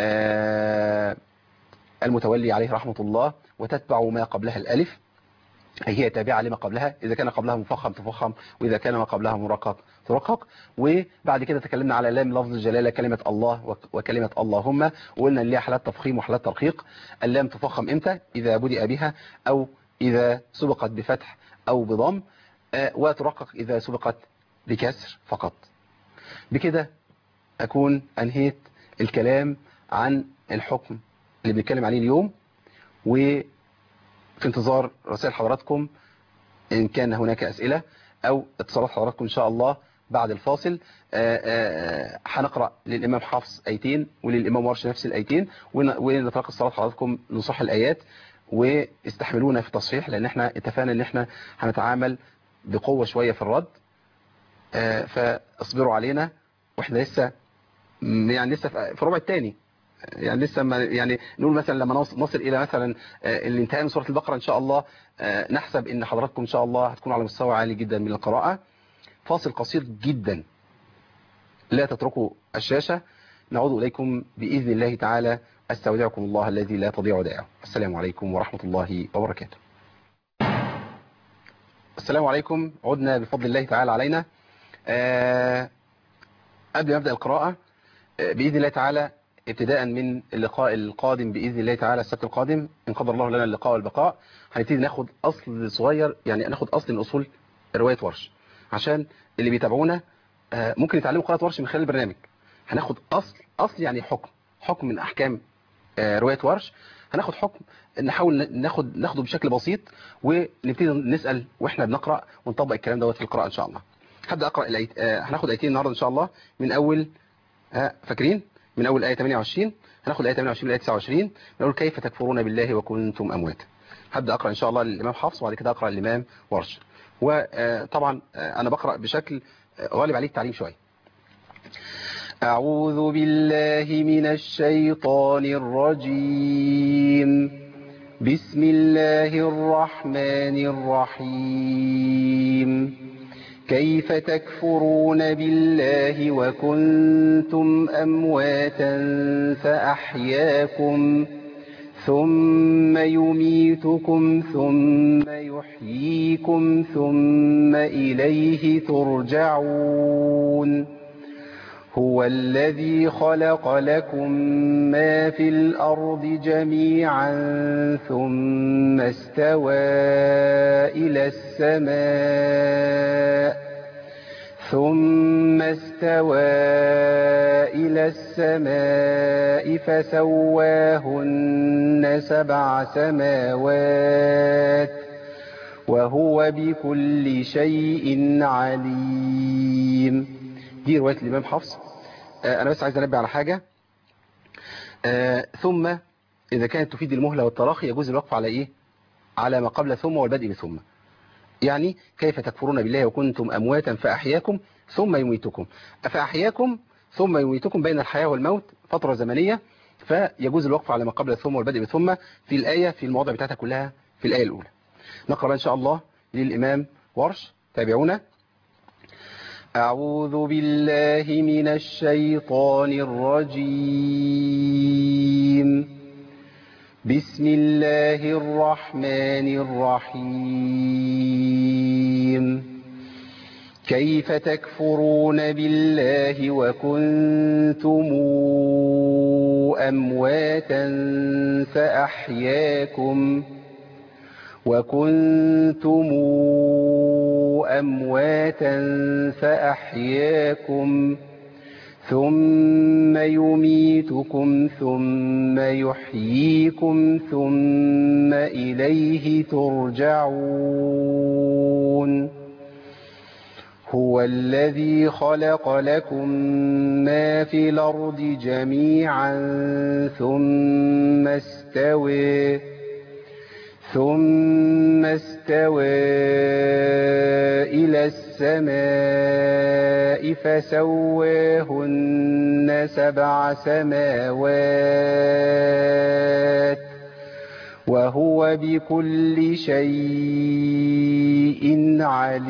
المتولي عليه رحمة الله وتتبع ما قبلها الالف هي تابعة لما قبلها إذا كان قبلها مفخم تفخم وإذا كان ما قبلها مرقق ترقق وبعد كده تكلمنا على لام لفظ الجلالة كلمة الله وكلمة اللهم وقلنا ان ليها حالات تفخيم وحالات ترقيق اللام تفخم إمتى إذا بدأ بها أو إذا سبقت بفتح أو بضم وترقق إذا سبقت بكسر فقط بكده أكون أنهيت الكلام عن الحكم اللي بنتكلم عليه اليوم و في انتظار رسائل حضراتكم إن كان هناك أسئلة أو اتصالات حضراتكم إن شاء الله بعد الفاصل هنقرأ للإمام حفص أيتين وللإمام ورش نفس الأيتين ونتلقى اتصالات حضراتكم نصح الآيات واستحملونا في التصحيح لأن احنا اتفقنا ان احنا هنتعامل بقوة شوية في الرد فاصبروا علينا واحنا لسه يعني لسه في ربع الثاني يعني لسه ما يعني نقول مثلا لما نصل الى مثلا الانتهاء من سوره البقره ان شاء الله نحسب ان حضراتكم ان شاء الله هتكونوا على مستوى عالي جدا من القراءه فاصل قصير جدا لا تتركوا الشاشه نعود اليكم باذن الله تعالى استودعكم الله الذي لا تضيع ودائعه السلام عليكم ورحمه الله وبركاته السلام عليكم عدنا بفضل الله تعالى علينا قبل ما ابدا القراءه باذن الله تعالى ابتداء من اللقاء القادم بإذن الله تعالى السبت القادم إن قدر الله لنا اللقاء والبقاء هنبتدي ناخد أصل صغير يعني ناخد أصل من أصول رواية ورش عشان اللي بيتابعونا ممكن يتعلموا قراءة ورش من خلال البرنامج هناخد أصل أصل يعني حكم حكم من أحكام رواية ورش هناخد حكم نحاول ناخد ناخده بشكل بسيط ونبتدي نسأل واحنا بنقرأ ونطبق الكلام دوت في القراءة إن شاء الله هبدأ أقرأ الأيت... هناخد آيتين النهاردة إن شاء الله من أول فاكرين من أول آية 28 هناخد آية 28 لآية 29 نقول كيف تكفرون بالله وكنتم أمواتا هبدأ أقرأ إن شاء الله للإمام حفص وبعد كده أقرأ للإمام ورش وطبعا أنا بقرأ بشكل غالب عليه التعليم شوية أعوذ بالله من الشيطان الرجيم بسم الله الرحمن الرحيم كيف تكفرون بالله وكنتم أمواتا فأحياكم ثم يميتكم ثم يحييكم ثم إليه ترجعون هو الذي خلق لكم ما في الأرض جميعا ثم استوى إلى السماء ثم استوى إلى السماء فسواهن سبع سماوات وهو بكل شيء عليم دي رواية الإمام حفص أنا بس عايز أنبه على حاجة ثم إذا كانت تفيد المهلة والتراخي يجوز الوقف على إيه على ما قبل ثم والبدء بثم يعني كيف تكفرون بالله وكنتم أمواتا فأحياكم ثم يميتكم فأحياكم ثم يميتكم بين الحياة والموت فترة زمنية فيجوز الوقف على ما قبل ثم والبدء بثم في الآية في المواضع بتاعتها كلها في الآية الأولى نقرأ إن شاء الله للإمام ورش تابعونا أعوذ بالله من الشيطان الرجيم بسم الله الرحمن الرحيم كيف تكفرون بالله وكنتم أمواتا فأحياكم وكنتم أمواتا فأحياكم ثم يميتكم ثم يحييكم ثم إليه ترجعون هو الذي خلق لكم ما في الأرض جميعا ثم استوى ثم استوى إلى السماء فسواهن سبع سماوات وهو بكل شيء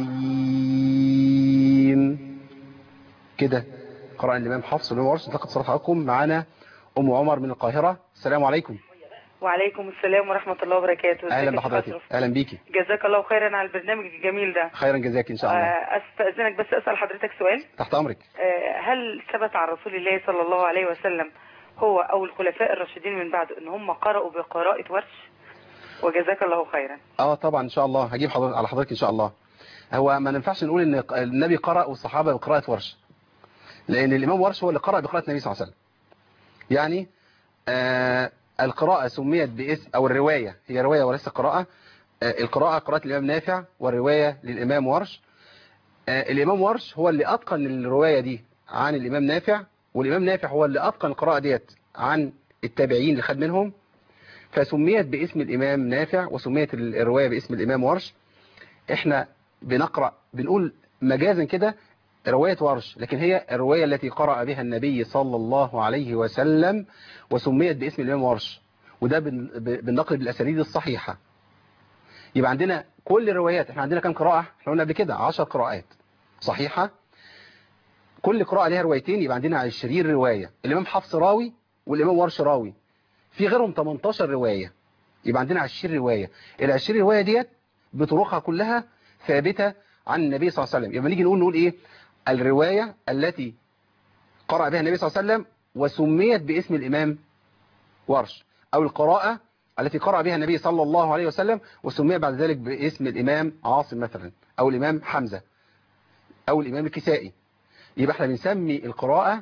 عليم كده قرأ الإمام حفص والإمام ورش لقد صرف عليكم معنا أم عمر من القاهرة السلام عليكم وعليكم السلام ورحمة الله وبركاته ازيك أهلا يا شيخ بحضرتك أشرف؟ أهلا بيكي جزاك الله خيرا على البرنامج الجميل ده خيرا جزاك إن شاء الله آه، استأذنك بس أسأل حضرتك سؤال تحت أمرك آه، هل ثبت عن رسول الله صلى الله عليه وسلم هو أو الخلفاء الراشدين من بعده إن هم قرأوا بقراءة ورش وجزاك الله خيرا اه طبعا ان شاء الله هجيب حضرتك على حضرتك ان شاء الله هو ما ينفعش نقول ان النبي قرأ والصحابة بقراءة ورش لان الامام ورش هو اللي قرأ بقراءة النبي صلى الله عليه وسلم يعني آه القراءة سميت باسم او الرواية هي رواية وليس قراءة آه القراءة قراءة الامام نافع والرواية للامام ورش آه الامام ورش هو اللي اتقن الرواية دي عن الامام نافع والامام نافع هو اللي اتقن القراءة ديت عن التابعين اللي خد منهم فسميت باسم الإمام نافع وسميت الرواية باسم الإمام ورش احنا بنقرأ بنقول مجازا كده رواية ورش لكن هي الرواية التي قرأ بها النبي صلى الله عليه وسلم وسميت باسم الإمام ورش وده بن- ب- بالنقل بالأسانيد الصحيحة يبقى عندنا كل الروايات احنا عندنا كام قراءة احنا قلنا قبل كده 10 قراءات صحيحة كل قراءة ليها روايتين يبقى عندنا 20 رواية الإمام حفص راوي والإمام ورش راوي في غيرهم 18 رواية يبقى عندنا 20 رواية ال 20 رواية ديت بطرقها كلها ثابتة عن النبي صلى الله عليه وسلم يبقى نيجي نقول نقول ايه الرواية التي قرأ بها النبي صلى الله عليه وسلم وسميت باسم الإمام ورش أو القراءة التي قرأ بها النبي صلى الله عليه وسلم وسمي بعد ذلك باسم الإمام عاصم مثلا أو الإمام حمزة أو الإمام الكسائي يبقى احنا بنسمي القراءة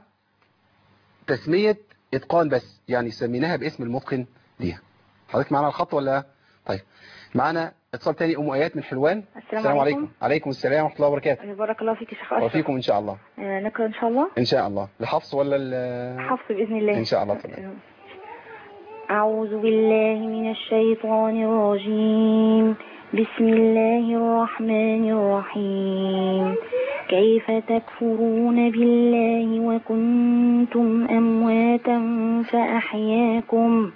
تسمية إتقان بس يعني سميناها باسم المتقن ليها حضرتك معنا الخط ولا طيب معنا اتصال تاني أم آيات من حلوان السلام عليكم. عليكم السلام ورحمة الله وبركاته بارك الله فيك يا شيخ أشرف وفيكم إن شاء الله آه، نقرأ إن شاء الله إن شاء الله لحفص ولا ال- حفظ بإذن الله إن شاء الله تمام. أعوذ بالله من الشيطان الرجيم بسم الله الرحمن الرحيم كيف تكفرون بالله وكنتم أمواتا فأحياكم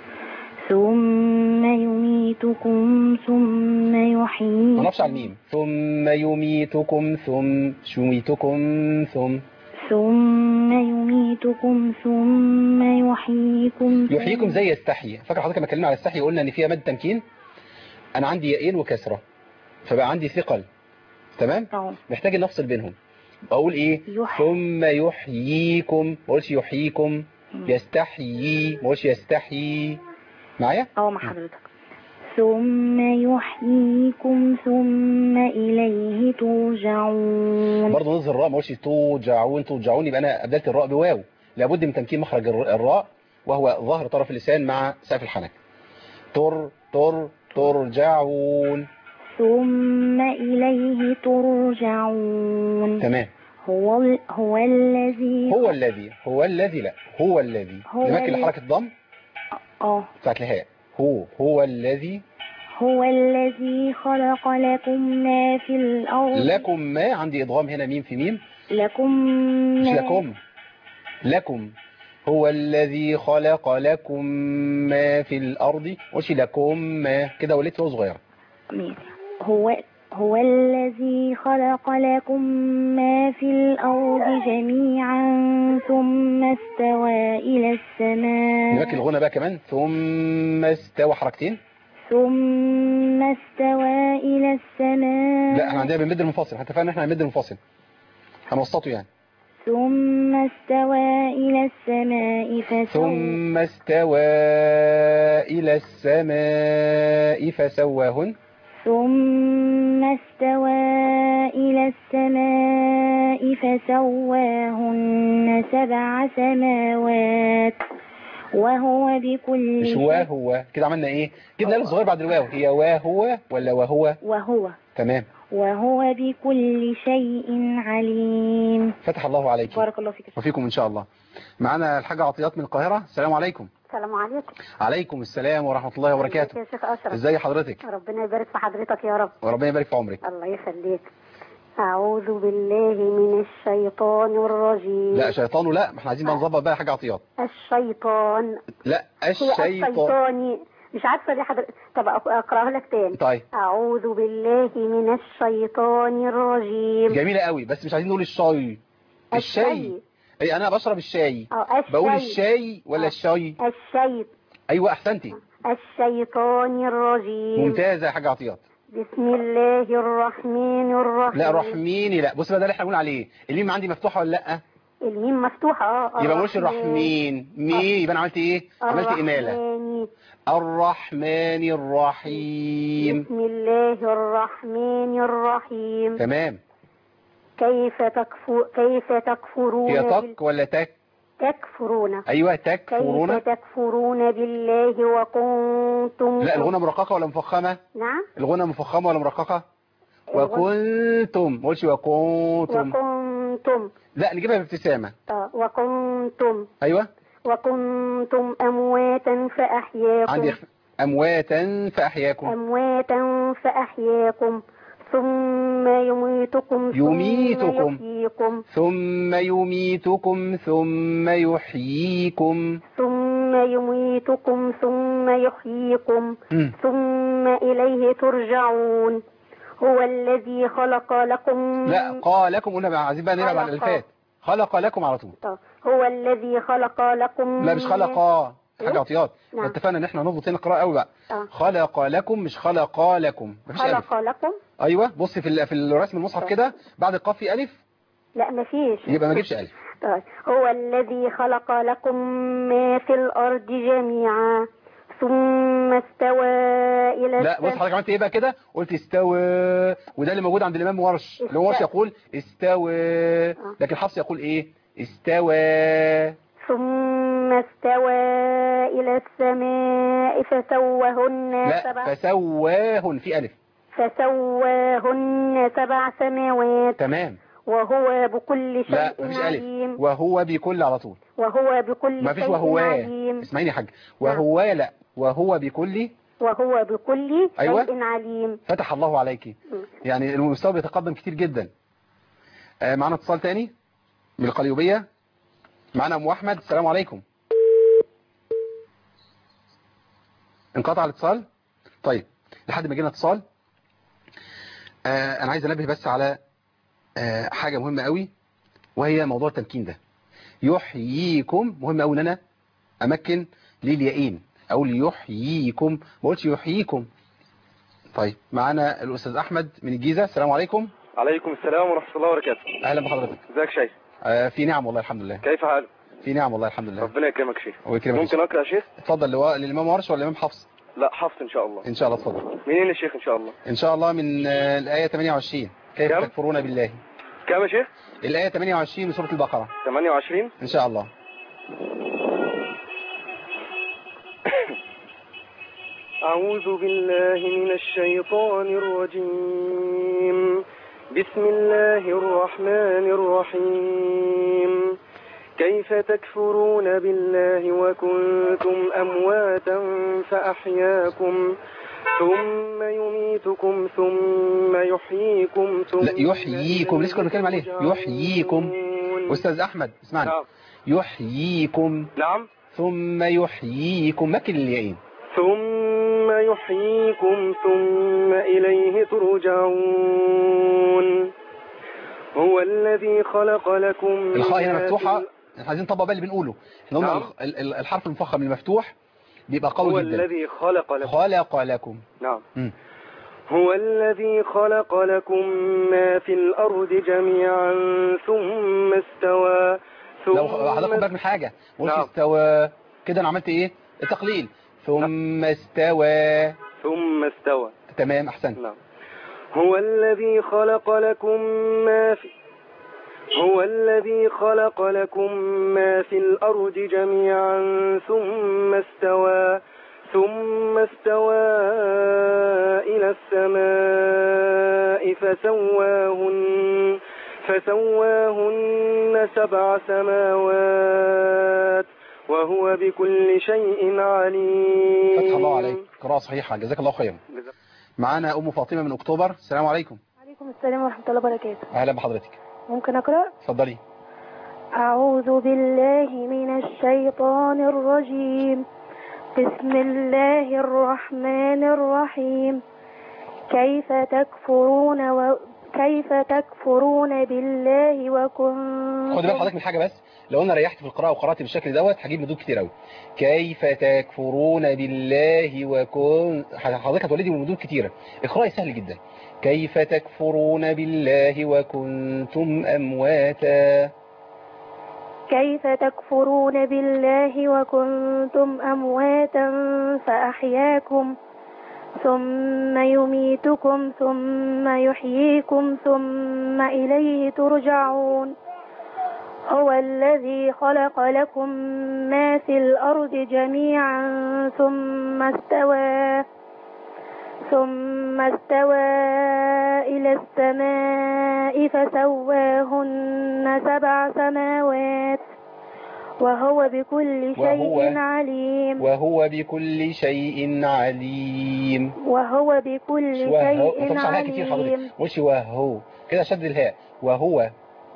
ثم يميتكم ثم ما يحييكم نقفش على الميم ثم يميتكم ثم يميتكم ثم ثم يميتكم ثم يحييكم يحييكم زي يستحيي فاكر حضرتك لما اتكلمنا على السحي قلنا ان فيها مد تمكين انا عندي ياءين وكسره فبقى عندي ثقل تمام اه محتاج ان افصل بينهم اقول ايه يح- ثم يحييكم ما اقولش يحييكم يستحيي ما اقولش يستحيي معايا اه مع حضرتك ثم يحييكم ثم إليه ترجعون برضه نظهر الراء ما اقولش توجعون توجعون يبقى انا ابدلت الراء بواو لابد من تمكين مخرج الر- الراء وهو ظهر طرف اللسان مع سقف الحنك تر تر ترجعون ثم إليه ترجعون تمام هو ال- هو الذي هو الذي هو الذي لا هو الذي هو نمكن ال- لحركة الضم اه بتاعت الهاء هو هو الذي هو الذي خلق لكم ما في الأرض لكم ما عندي ادغام هنا ميم في ميم لكم مش ما لكم لكم هو الذي خلق لكم ما في الأرض وش لكم ما كده وليت وهو صغيرة ماشي. هو هو الذي خلق لكم ما في الأرض جميعا ثم استوى إلى نبكي السماء الغنى بقى كمان ثم استوى حركتين ثم استوى إلى السماء لا احنا عندنا بنمد المنفصل حتى فعلا احنا هنمد المنفصل هنوسطه يعني ثم استوى إلى السماء فسوى ثم استوى إلى السماء فسواهن ثم استوى إلى السماء فسواهن سبع سماوات وهو بكل مش شيء وهو كده عملنا ايه جبنا الف صغير بعد الواو هي وهو ولا وهو وهو تمام وهو بكل شيء عليم فتح الله عليك بارك الله فيك وفيكم ان شاء الله معانا الحاجة عطيات من القاهرة السلام عليكم السلام عليكم عليكم السلام ورحمة الله وبركاته ازيك يا شيخ اشرف ازاي حضرتك ربنا يبارك في حضرتك يا رب وربنا يبارك في عمرك الله يخليك اعوذ بالله من الشيطان الرجيم لا شيطان لا ما احنا عايزين بقى نظبط بقى حاجة عطيات الشيطان لا هي الشيطان الشيطاني مش عارفه دي حضرتك طب أق- اقراها لك تاني طيب اعوذ بالله من الشيطان الرجيم جميلة قوي بس مش عايزين نقول الشاي الشاي الشاي. اي انا بشرب الشاي اه بقول الشي الشاي ولا آه. الشاي الشيط ايوه احسنتي الشيطان الرجيم ممتازة يا حاجة عطيات بسم الله الرحمن الرحيم لا رحميني لا بص بقى ده اللي احنا بنقول عليه الميم عندي مفتوحة ولا لا الميم مفتوحة اه يبقى مش الرحمين مي يبقى انا عملت ايه عملت امالة الرحمن. الرحمن الرحيم بسم الله الرحمن الرحيم تمام كيف تكفر كيف تكفرون هي بال- تك ولا تك تكفرون ايوه كيف تكفرون تكفرون بالله وكنتم لا الغنى مرققة ولا مفخمة نعم الغنى مفخمة ولا مرققة الغنى- وكنتم ما قلتش وكنتم وكنتم لا نجيبها بابتسامة آه، وكنتم ايوه وكنتم أمواتا فأحياكم عندي إخ- امواتا فاحياكم أمواتا فأحياكم ثم يميتكم ثم يميتكم. يحييكم ثم يميتكم ثم يحييكم ثم يميتكم ثم يحييكم مم. ثم إليه ترجعون هو الذي خلق لكم لا قال لكم قلنا بقى عايزين بقى نلعب على خلق. الالفات خلق لكم على طول طب، هو الذي خلق لكم لا مش خلقا حاجة إيه؟ عطيات نعم. اتفقنا ان احنا نضبط هنا القراءة قوي بقى آه. خلق لكم مش خلقا لكم مفيش الف خلق لكم ايوه بص في ال- في الرسم المصحف طيب. كده بعد القاف في الف لا مفيش يبقى ما جيبش الف طيب. هو الذي خلق لكم ما في الأرض جميعا ثم استوى إلى لا بص السماء حضرتك عملت ايه بقى كده قلت استوى وده اللي موجود عند الامام ورش اللي هو ورش استوى. يقول استوى لكن حفص يقول ايه استوى ثم استوى إلى السماء فسوهن لا سبع فسواهن في الف فسواهن سبع سماوات تمام وهو بكل شيء لا مفيش عليم الف وهو بكل على طول وهو بكل ما فيش شيء وهو عليم اسمعيني يا حاج وهو لا وهو بكل وهو بكل أيوة. شيء عليم فتح الله عليك يعني المستوى بيتقدم كتير جدا آه، معانا اتصال تاني من القليوبية معانا ام احمد السلام عليكم انقطع الاتصال طيب لحد ما يجينا اتصال آه انا عايز انبه بس على آه حاجة مهمة قوي وهي موضوع التمكين ده يحييكم مهم قوي ان انا امكن لليائين اقول يحييكم ما قلتش يحييكم طيب معانا الاستاذ احمد من الجيزة السلام عليكم عليكم السلام ورحمة الله وبركاته اهلا بحضرتك ازيك شيخ آه في نعم والله الحمد لله كيف حالك في نعم والله الحمد لله ربنا يكرمك شيخ ويكرمك ممكن اقرا يا شيخ اتفضل لواء للامام ورش ولا الامام حفص لا حفص ان شاء الله ان شاء الله اتفضل منين يا شيخ ان شاء الله ان شاء الله من آه، الايه 28 كيف كم؟ تكفرون بالله كام يا شيخ الايه 28 من سوره البقره 28 ان شاء الله أعوذ بالله من الشيطان الرجيم بسم الله الرحمن الرحيم كيف تكفرون بالله وكنتم أمواتا فأحياكم ثم يميتكم ثم يحييكم ثم لا، يحييكم. لسه كنا بنتكلم عليه. إليه يحييكم. ترجعون. أستاذ أحمد اسمعني نعم يحييكم نعم ثم يحييكم مكن اليائين ثم يحييكم ثم إليه ترجعون هو الذي خلق لكم الخاء هنا ما في مفتوحة احنا عايزين نطبق بقى اللي بنقوله احنا قلنا نعم. الخ- ال- ال- الحرف المفخم المفتوح بيبقى هو قوي جدا الذي خلق لكم خلق لكم نعم مم. هو الذي خلق لكم ما في الأرض جميعا ثم استوى ثم لو حضرتك خد بالك من حاجة مش نعم. استوى كده انا عملت ايه التقليل ثم استوى ثم استوى تمام احسنت نعم هو الذي خلق لكم ما في هو الذي خلق لكم ما في الأرض جميعا ثم استوى ثم استوى إلى السماء فسواهن فسواهن سبع سماوات وهو بكل شيء عليم فتح الله عليك قراءة صحيحة جزاك الله خيرا معانا ام فاطمة من اكتوبر السلام عليكم عليكم السلام ورحمة الله وبركاته اهلا بحضرتك ممكن أقرأ؟ اتفضلي أعوذ بالله من الشيطان الرجيم بسم الله الرحمن الرحيم كيف تكفرون و... كيف تكفرون بالله وكنتم خد بال حضرتك من حاجة بس لو انا ريحت في القراءة وقرأت بالشكل دوت هجيب مدود كتير قوي كيف تكفرون بالله وكن حضرتك هتولدي بمدود كتيرة اقرأي سهل جدا كيف تكفرون بالله وكنتم أمواتا كيف تكفرون بالله وكنتم أمواتا فأحياكم ثم يميتكم ثم يحييكم ثم إليه ترجعون هو الذي خلق لكم ما في الأرض جميعا ثم استوى ثم استوى إلى السماء فسواهن سبع سماوات وهو بكل وهو- شيء عليم وهو بكل شيء عليم وهو بكل وهو ما شيء تقفش عليها كتير عليم حضرتك مش وهو كده شد الهاء وهو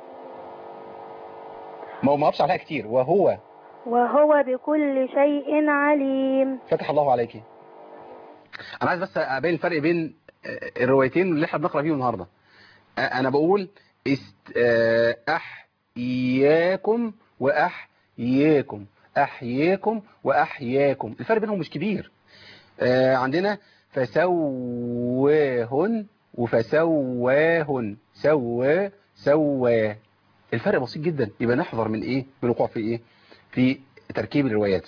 ما هو ما اقفش عليها كتير وهو وهو بكل شيء عليم فتح الله عليك انا عايز بس ابين الفرق بين آه، الروايتين اللي احنا بنقرا فيهم النهارده آه، انا بقول است آه، احياكم واحياكم احياكم واحياكم الفرق بينهم مش كبير آه، عندنا فسواهن وفسواهن سوا سوا الفرق بسيط جدا يبقى نحذر من ايه من الوقوع في ايه في تركيب الروايات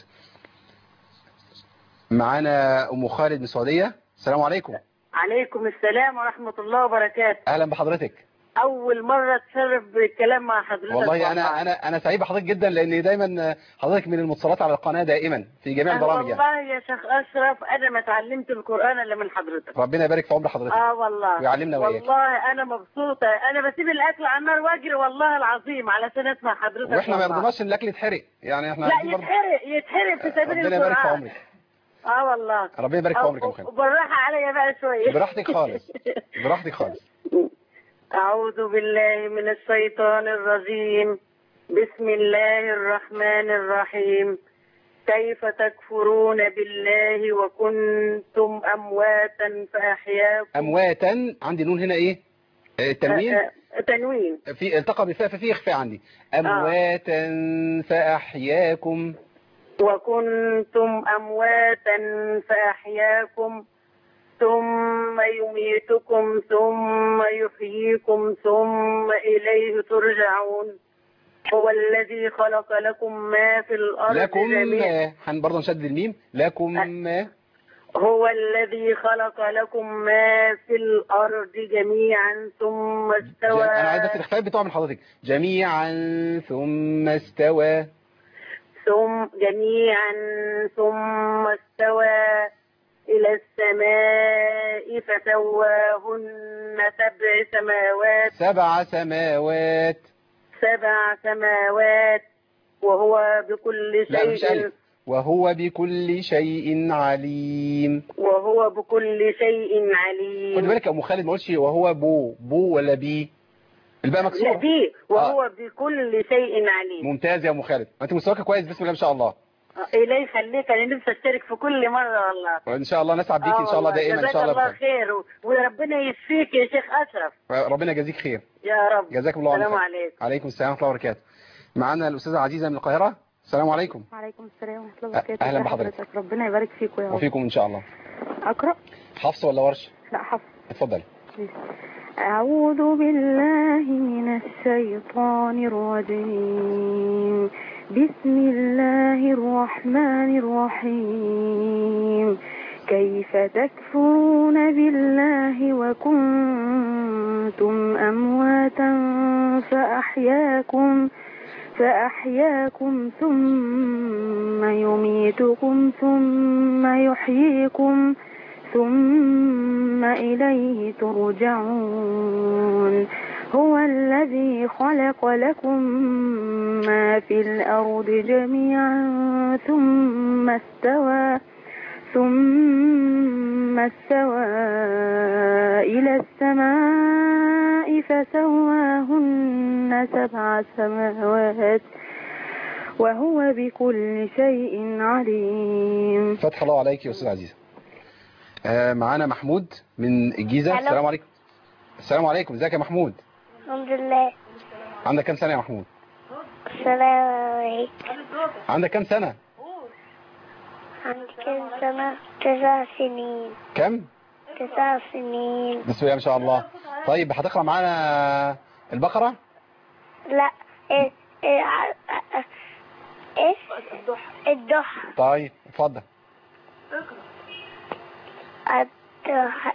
معانا ام خالد من السعوديه السلام عليكم عليكم السلام ورحمة الله وبركاته اهلا بحضرتك أول مرة أتشرف بالكلام مع حضرتك والله انا انا انا سعيد بحضرتك جدا لان دايما حضرتك من المتصلات على القناه دائما في جميع أنا البرامج يعني والله يا شيخ أشرف أنا ما اتعلمت القرآن إلا من حضرتك ربنا يبارك في عمر حضرتك آه والله ويعلمنا وإياك. والله أنا مبسوطة أنا بسيب الأكل على النار وأجري والله العظيم علشان أسمع حضرتك واحنا ما والله. يرضوناش ان الاكل يتحرق يعني احنا لا عايزين برضه- يتحرق يتحرق في سبيل ربنا يبارك في القرآن عمرك اه والله ربنا يبارك في عمرك يا ام خالد وبالراحة عليا بقى شوية براحتك خالص براحتك خالص أعوذ بالله من الشيطان الرجيم بسم الله الرحمن الرحيم كيف تكفرون بالله وكنتم أمواتا فأحياكم امواتا عندي نون هنا ايه آه، التنوين آه، آه، تنوين في التقى بالفاء ففي اخفاء عندي امواتا فاحياكم وكنتم أمواتا فأحياكم ثم يميتكم ثم يحييكم ثم إليه ترجعون هو الذي خلق لكم ما في الأرض لكم جميعا هن برضه نشدد الميم لكم هو الذي خلق لكم ما في الأرض جميعا ثم استوى انا عايز بس الاخفاء بتوع من حضرتك جميعا ثم استوى ثم جميعا ثم استوى إلى السماء فسواهن سبع سماوات سبع سماوات سبع سماوات وهو بكل لا مش شيء ألف وهو بكل شيء عليم وهو بكل شيء خد عليم بالك يا ام خالد ما قلتش وهو بو بو ولا بي الباء لا مكسوره دي وهو بكل شيء عليم ممتاز يا ام خالد انت مستواك كويس بسم الله ما شاء الله إليه يخليك أنا نفسي أشترك في كل مرة والله وان شاء الله نسعد بيك ان شاء الله آه دائما ان جزاك شاء الله الله بخير خير و- وربنا يشفيك يا شيخ أشرف ربنا يجازيك خير يا رب جزاكم الله السلام خير. عليكم عليكم السلام ورحمه الله وبركاته معانا الاستاذه عزيزه من القاهره السلام عليكم وعليكم السلام ورحمة الله وبركاته أهلا ازي بحضرتك. ربنا يبارك فيكم يا رب وفيكم ان شاء الله أقرأ حفص ولا ورش لا حفظ اتفضل أعوذ بالله من الشيطان الرجيم بسم الله الرحمن الرحيم كيف تكفرون بالله وكنتم أمواتا فأحياكم فأحياكم ثم يميتكم ثم يحييكم ثم إليه ترجعون هو الذي خلق لكم ما في الأرض جميعا ثم استوى ثم استوى إلى السماء فسواهن سبع سماوات وهو بكل شيء عليم فتح الله عليك يا استاذ عزيزه آه معانا محمود من الجيزه ألو. السلام عليكم السلام عليكم ازيك يا محمود الحمد لله عندك كام سنه يا محمود السلام عليكم عندك كام سنه عندي كم سنة تسع سنين كم تسع سنين بسم الله ما شاء الله طيب هتقرا معانا البقره لا ايه ايه ع- ع- ايه الضحى طيب اتفضل الضحى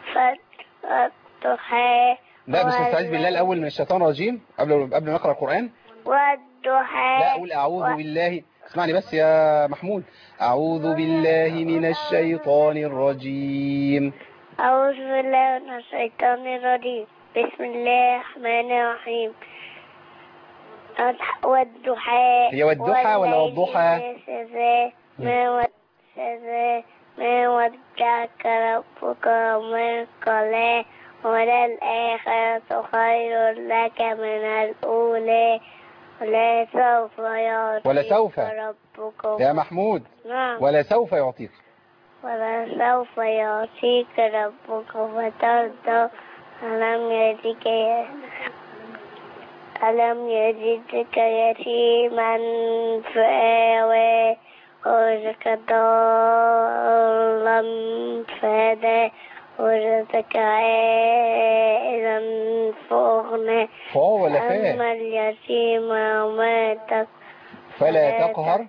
فالضحى لا بس نستعيذ بالله الاول من الشيطان الرجيم قبل قبل ما نقرا القران والضحى لا اقول اعوذ بالله اسمعني بس يا محمود اعوذ بالله من الشيطان الرجيم أعوذ بالله من الشيطان الرجيم بسم الله الرحمن الرحيم الضح- والضحى هي والضحى ولا والليل والضحى؟ إذا سجى ما ود- سجى ما ودعك ربك وما قلى وللآخرة خير لك من الأولى ولا سوف يعطيك ولا سوف. ربك يا محمود نعم ولا سوف يعطيك ولسوف يعطيك ربك فترضى ألم يجدك ألم يجدك يتيما فآوى وجدك ضالا فهدى وجدك عائلا فأغنى فا ولا فا أما اليتيم وما تك فلا تقهر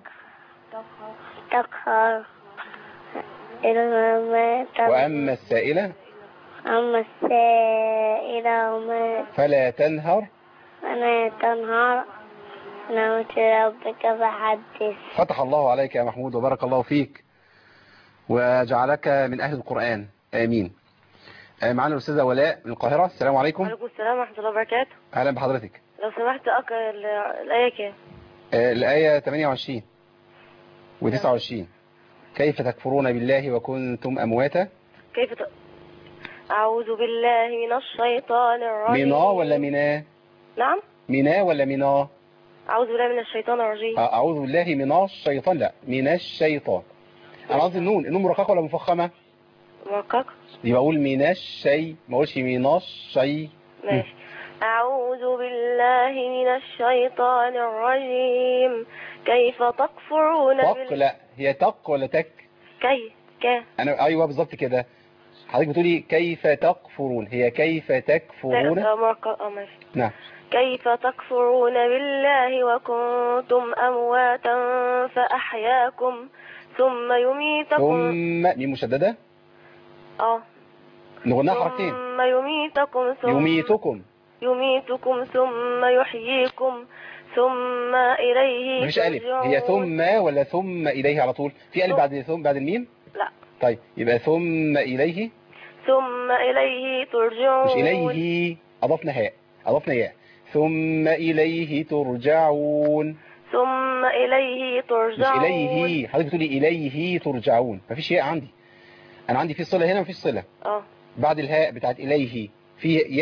تقهر إلا ما تك واما السائله أما السائل وما فلا تنهر فلا تنهر نوت ربك فحدث فتح الله عليك يا محمود وبارك الله فيك وجعلك من أهل القرآن آمين آه، معنا الأستاذة ولاء من القاهرة السلام عليكم وعليكم السلام ورحمة الله وبركاته أهلا بحضرتك لو سمحت أقرأ ال- الآية كام آه، الآية 28 و29 كيف تكفرون بالله وكنتم أمواتا كيف ت... أعوذ بالله من الشيطان الرجيم منا ولا منا نعم منا ولا منا أعوذ بالله من الشيطان الرجيم آه، أعوذ بالله من الشيطان لا من الشيطان أنا قصدي النون النون مرققة ولا مفخمة مرقق دي بقول من الشيء ما اقولش من الشيء ماشي أعوذ بالله من الشيطان الرجيم كيف تكفرون تق لا هي تق ولا تك كي ك انا ايوه بالظبط كده حضرتك بتقولي كيف تكفرون هي كيف تكفرون لا، مرقق اه ماشي نعم كيف تكفرون بالله وكنتم أمواتا فأحياكم ثم يميتكم ثم ميم مشدده اه نغناها حركتين ثم يميتكم ثم يميتكم يميتكم ثم يحييكم ثم إليه مفيش الف ترجعون. هي ثم ولا ثم اليه على طول في الف ثم. بعد ثم بعد الميم لا طيب يبقى ثم اليه ثم إليه ترجعون مش اليه اضفنا هاء اضفنا ياء ثم اليه ترجعون ثم إليه مش ترجعون اليه حضرتك بتقولي اليه ترجعون مفيش ياء عندي انا عندي في صله هنا مفيش صله اه بعد الهاء بتاعت إليه في ياء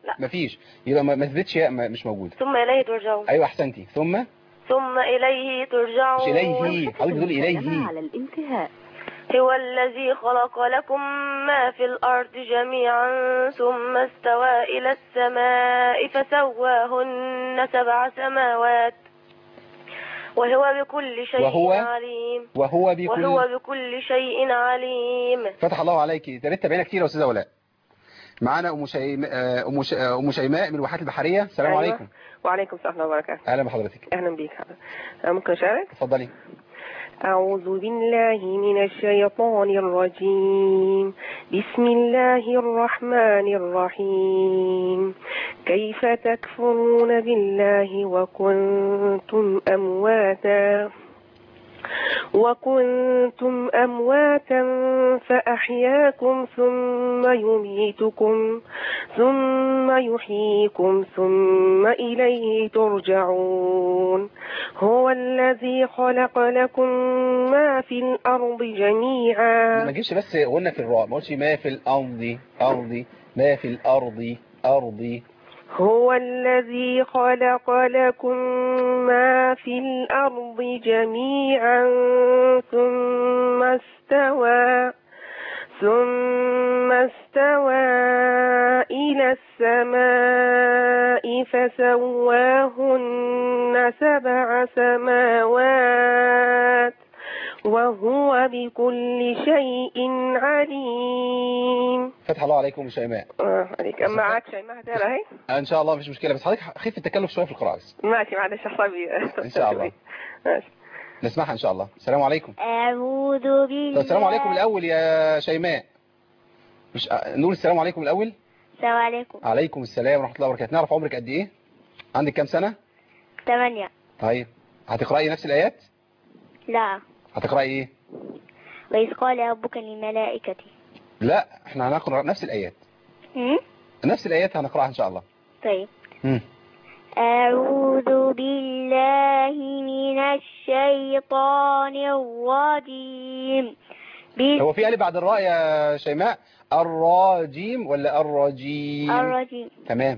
لا. مفيش يبقى ما ما تثبتش ياء ما- مش موجود ثم إليه ترجعون ايوه احسنتي ثم ثم إليه ترجعون مش اليه حضرتك بتقولي اليه على الانتهاء هو الذي خلق لكم ما في الأرض جميعا ثم استوى إلى السماء فسواهن سبع سماوات وهو بكل شيء وهو- عليم وهو بكل وهو بكل شيء عليم فتح الله عليك ده لسه بقينا كتير يا استاذه ولاء معانا ام شيماء آه، ام ش- آه، ام شيماء من الواحات البحريه السلام أيوة. عليكم وعليكم السلام ورحمة الله وبركاته اهلا بحضرتك أهلا بيك حضرتك أنا ممكن أشارك اتفضلي أعوذ بالله من الشيطان الرجيم بسم الله الرحمن الرحيم كيف تكفرون بالله وكنتم أمواتا وكنتم أمواتا فأحياكم ثم يميتكم ثم يحييكم ثم إليه ترجعون هو الذي خلق لكم ما في الأرض جميعا ما تجيبش بس قلنا في الراء ما قلتش ما في الارض ارضي ما في الارض ارضي هو الذي خلق لكم ما في الأرض جميعا ثم استوى ثم استوى إلى السماء فسواهن سبع سماوات وهو بكل شيء عليم فتح الله عليكم يا شيماء آه عليك أما معاك شيماء هتقرا اهي ان شاء الله مفيش مشكله بس حضرتك خف التكلف شويه في القراءه بس ماشي معلش حسابي ان شاء الله ماشي نسمعها ان شاء الله السلام عليكم أعوذ طب بالله السلام عليكم الاول يا شيماء مش نقول السلام عليكم الاول السلام عليكم عليكم السلام ورحمه الله وبركاته نعرف عمرك قد ايه عندك كام سنه ثمانية طيب هتقراي نفس الايات لا هتقراي ايه وإذ قال ربك للملائكة لا احنا هنقرا نفس الايات هم؟ نفس الايات هنقراها ان شاء الله طيب مم. أعوذ بالله من الشيطان الرجيم بسم هو في الف بعد الراء يا شيماء الراجيم ولا الرجيم الرجيم تمام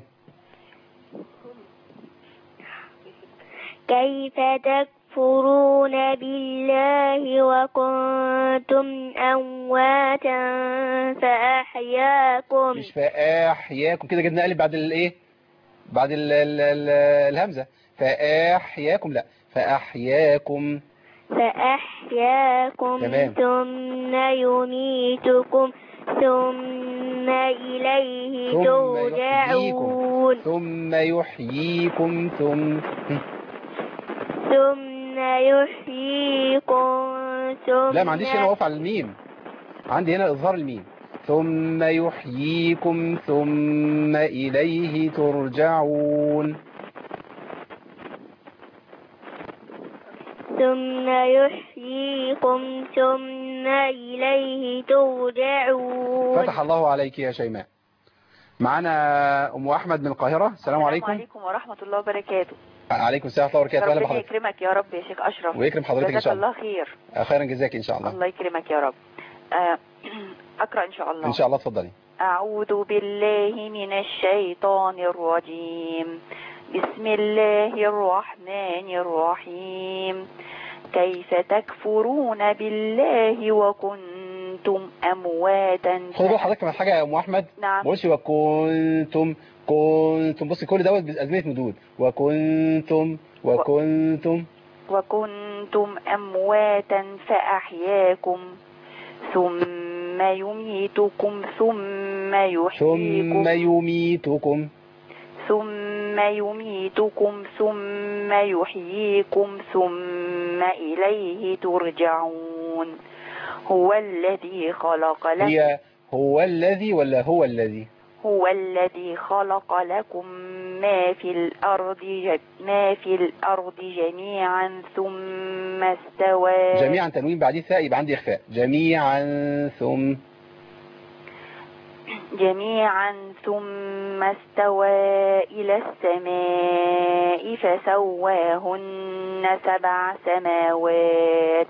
كيف تكفرون بالله وكنتم أمواتا فأحياكم مش فاحياكم كده جبنا الف بعد الايه بعد ال ال ال الهمزه فاحياكم لا فاحياكم فأحياكم تمام. ثم يميتكم ثم إليه ثم ترجعون ثم يحييكم ثم ثم يحييكم ثم لا ما عنديش هنا وقف على الميم عندي هنا اظهار الميم ثم يحييكم ثم إليه ترجعون ثم يحييكم ثم إليه ترجعون فتح الله عليك يا شيماء معانا أم أحمد من القاهرة السلام عليكم عليكم ورحمة الله وبركاته عليكم السلام ورحمة الله وبركاته أهلا ربنا بحضرتك يكرمك يا رب يا شيخ أشرف ويكرم حضرتك إن جزاك شاء الله الله خير خيرا جزاك إن شاء الله الله يكرمك يا رب آه، أقرأ إن شاء الله إن شاء الله اتفضلي أعوذ بالله من الشيطان الرجيم بسم الله الرحمن الرحيم كيف تكفرون بالله وكنتم أمواتا خد بال حضرتك من حاجة يا أم أحمد نعم. ما قولش وكنتم كنتم بصي كل دوت بأزمنة مدود وكنتم وكنتم وكنتم أمواتا فأحياكم ثم يميتكم ثم يحييكم ثم يميتكم ثم يميتكم ثم يحييكم ثم إليه ترجعون هو الذي خلق لكم هي هو الذي ولا هو الذي هو الذي خلق لكم ما في الأرض ج- ما في الأرض جميعا ثم استوى جميعا تنوين بعديه ثاء يبقى عندي إخفاء جميعا ثم جميعا ثم استوى إلى السماء فسواهن سبع سماوات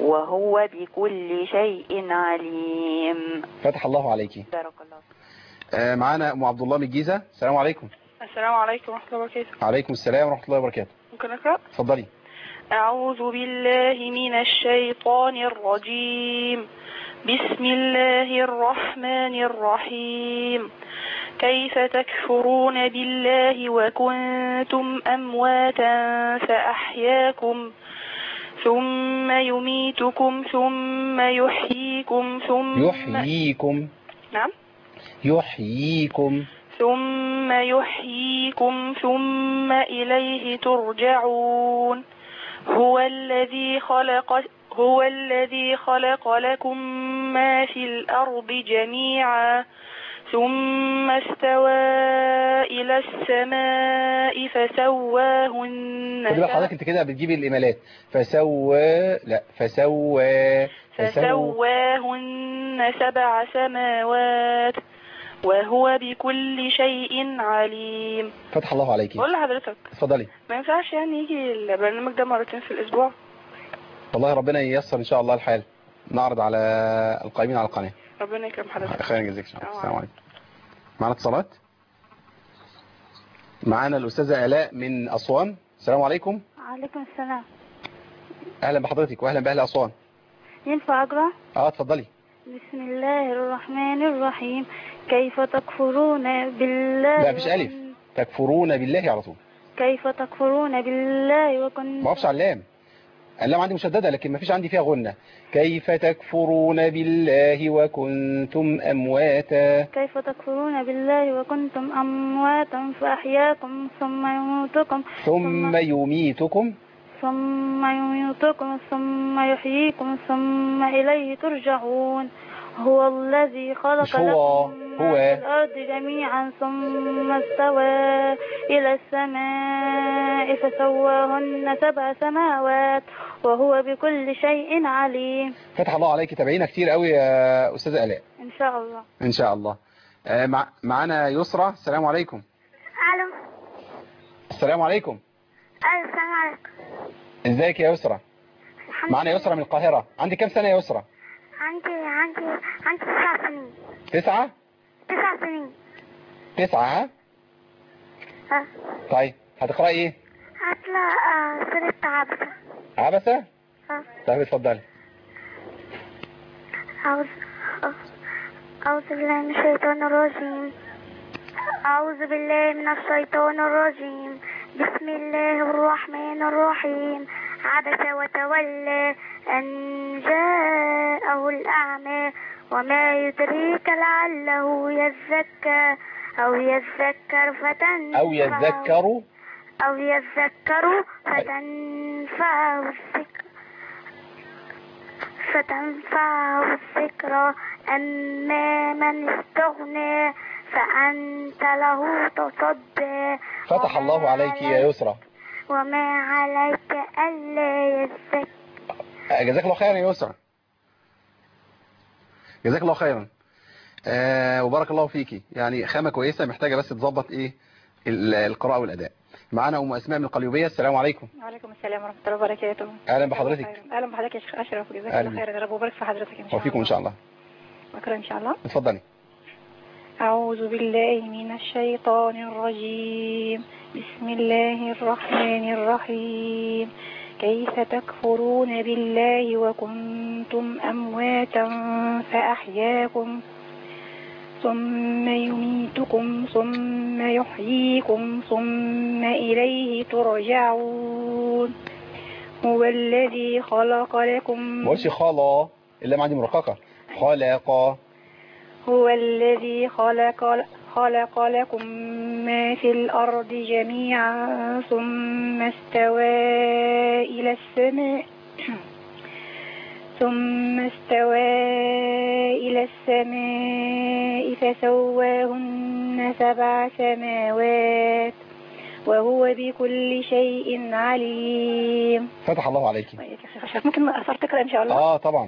وهو بكل شيء عليم فتح الله عليك بارك الله آه، معانا ام عبد الله من الجيزه السلام عليكم السلام عليكم ورحمة الله وبركاته عليكم السلام ورحمه الله وبركاته ممكن أقرأ؟ اتفضلي أعوذ بالله من الشيطان الرجيم بسم الله الرحمن الرحيم كيف تكفرون بالله وكنتم أمواتا فأحياكم ثم يميتكم ثم يحييكم ثم يحييكم نعم يحييكم ثم يحييكم ثم إليه ترجعون هو الذي خلق هو الذي خلق لكم ما في الأرض جميعا ثم استوى إلى السماء فسواهن خدي بقى حضرتك انت كده بتجيبي الايميلات فسوى لا فسوى فسوى فسواهن سبع سماوات وهو بكل شيء عليم فتح الله عليكي بقول لحضرتك اتفضلي ما ينفعش يعني يجي البرنامج ده مرتين في الأسبوع والله ربنا ييسر ان شاء الله الحال نعرض على القائمين على القناه ربنا يكرم حضرتك خير جزاك الله السلام عليكم معانا اتصالات معانا الاستاذه الاء من اسوان السلام عليكم عليكم السلام اهلا بحضرتك واهلا باهل اسوان ينفع أقرأ اه اتفضلي بسم الله الرحمن الرحيم كيف تكفرون بالله لا مفيش الف تكفرون بالله على طول كيف تكفرون بالله وكنتم ما اقفش على اللام اللام عندي مشدده لكن ما فيش عندي فيها غنه كيف تكفرون بالله وكنتم امواتا كيف تكفرون بالله وكنتم أمواتا فأحياكم ثم يموتكم ثم يميتكم ثم يميتكم ثم يحييكم ثم إليه ترجعون هو الذي مش خلق هو لكم هو ما في الأرض جميعا ثم استوى إلى السماء فسواهن سبع سماوات وهو بكل شيء عليم فتح الله عليك تابعينا كتير قوي يا استاذه الاء إن شاء الله ان شاء الله آه، مع... معانا يسرى السلام عليكم الو السلام عليكم ايوه السلام عليكم ازيك يا يسرى معانا يسرى من القاهره عندك كام سنه يا يسرى عندي عندي عندي تسع سنين تسعة تسع سنين تسعة ها ها طيب هتقرأي ايه هطلع آه، سورة عبسة عبسة ها طيب اتفضلي أعوذ أعوذ بالله من الشيطان الرجيم أعوذ بالله من الشيطان الرجيم بسم الله الرحمن الرحيم عبس وتولى أن جاءه الأعمى وما يدريك لعله يزكى أو يذكر فتنفعه او يذكروا أو يذكر فتنفعه الذكر فتنفعه الذكرى أما من استغنى فأنت له تصدى فتح الله عليك يا يسرى وما عليك ألا يزكى آه، جزاك الله خيرا يا يسرى جزاك الله خيرا آه وبارك الله فيكي يعني خامة كويسة محتاجة بس تظبط ايه ال- القراءة والأداء معانا أم أسماء من القليوبية السلام عليكم وعليكم السلام ورحمة الله وبركاته أهلا بحضرتك أهلا بحضرتك يا شيخ أشرف وجزاك أهلا. الله خيرا يا رب وبارك في حضرتك إن شاء الله وفيكم إن شاء الله بكرة إن شاء الله اتفضلي أعوذ بالله من الشيطان الرجيم بسم الله الرحمن الرحيم كيف تكفرون بالله وكنتم أمواتا فأحياكم ثم يميتكم ثم يحييكم ثم إليه ترجعون هو الذي خلق لكم ما قولش خلا إلا ما عندي مرققة خلق هو الذي خلق خلق لكم ما في الأرض جميعا ثم استوى إلى السماء ثم استوى إلى السماء فسواهن سبع سماوات وهو بكل شيء عليم فتح الله عليك ممكن أصل تقرأ إن شاء الله اه طبعا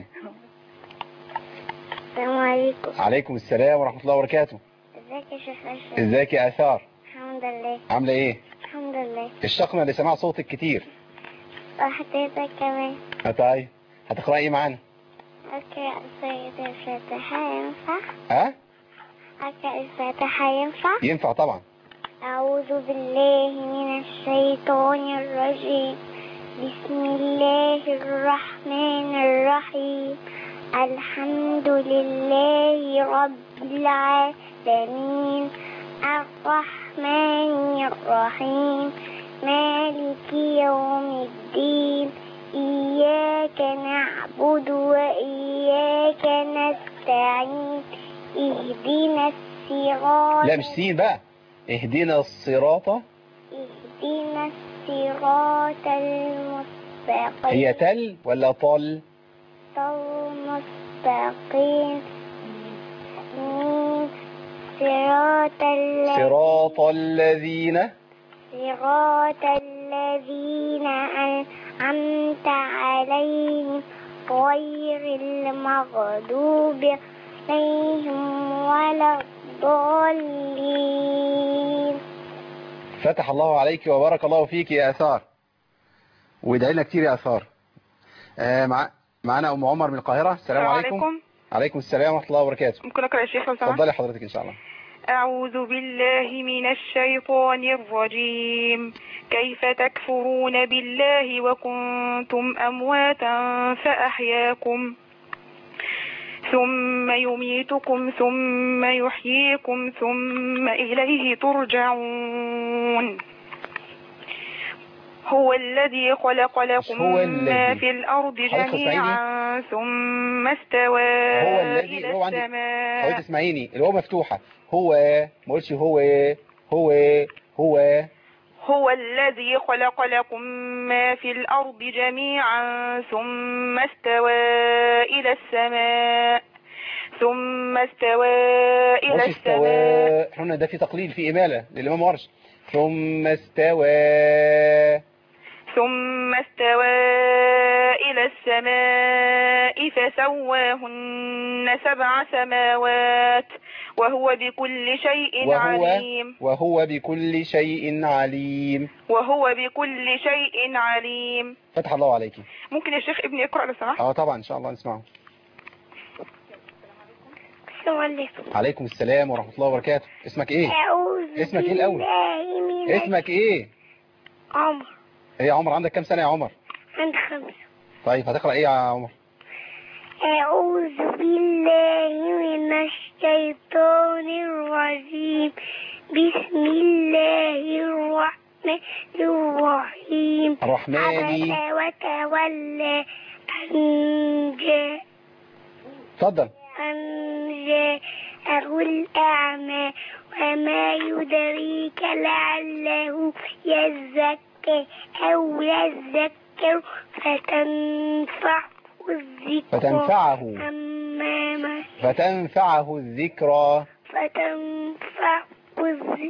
السلام عليكم عليكم السلام ورحمة الله وبركاته ازيك يا شيخ أشرف ازيك يا آثار الحمد لله عاملة ايه الحمد لله الشقنا اللي سمع صوتك كتير وحديتك كمان آه، طيب هتقرأي ايه معانا أقرأ سيد الفاتحة ينفع ها أقرأ الفاتحة ينفع؟ ينفع طبعا أعوذ بالله من الشيطان الرجيم بسم الله الرحمن الرحيم الحمد لله رب العالمين الرحمن الرحيم مالك يوم الدين إياك نعبد وإياك نستعين اهدنا الصراط لا مش سين بقى اهدنا الصراط اهدنا الصراط المستقيم هي تل ولا طل المستقيم من صراط الذين صراط الذين صراط الذين أنعمت عليهم غير المغضوب عليهم ولا الضالين فتح الله عليك وبارك الله فيك يا آثار وادعي لنا كتير يا آثار آه مع... معانا أم عمر من القاهرة السلام السلام عليكم عليكم. عليكم السلام ورحمة الله وبركاته ممكن أقرأ يا شيخ لو سمحت اتفضلي حضرتك إن شاء الله أعوذ بالله من الشيطان الرجيم كيف تكفرون بالله وكنتم أمواتا فأحياكم ثم يميتكم ثم يحييكم ثم إليه ترجعون هو الذي خلق لكم هو ما الذي. في الأرض حضرتك جميعا ثم استوى هو الذي إلى هو عندي السماء حضرتك اسمعيني الواو مفتوحة هو ما قلتش هو هو هو هو الذي خلق لكم ما في الأرض جميعا ثم استوى إلى السماء ثم استوى إلى مش السماء استوى احنا قلنا ده في تقليل في إمالة للإمام ورش ثم استوى ثم استوى إلى السماء فسواهن سبع سماوات وهو بكل شيء وهو عليم وهو بكل شيء عليم وهو بكل شيء عليم فتح الله عليك ممكن يا شيخ ابني يقرأ لو سمحت اه طبعا ان شاء الله نسمعه السلام عليكم عليكم السلام ورحمة الله وبركاته اسمك ايه أعوذ اسمك ايه الأول بالله من اسمك ايه عمر ايه يا عمر عندك كام سنة يا عمر عند خمسة طيب هتقرأ ايه يا عمر أعوذ بالله من الشيطان الرجيم بسم الله الرحمن الرحيم الرحمن عبس وتولى أن جاء اتفضل أن جاءه الأعمى وما يدريك لعله يزكى أو يذكر فتنفعه الذكرى فتنفعه أما ما فتنفعه الذكرى فتنفعه الذكرى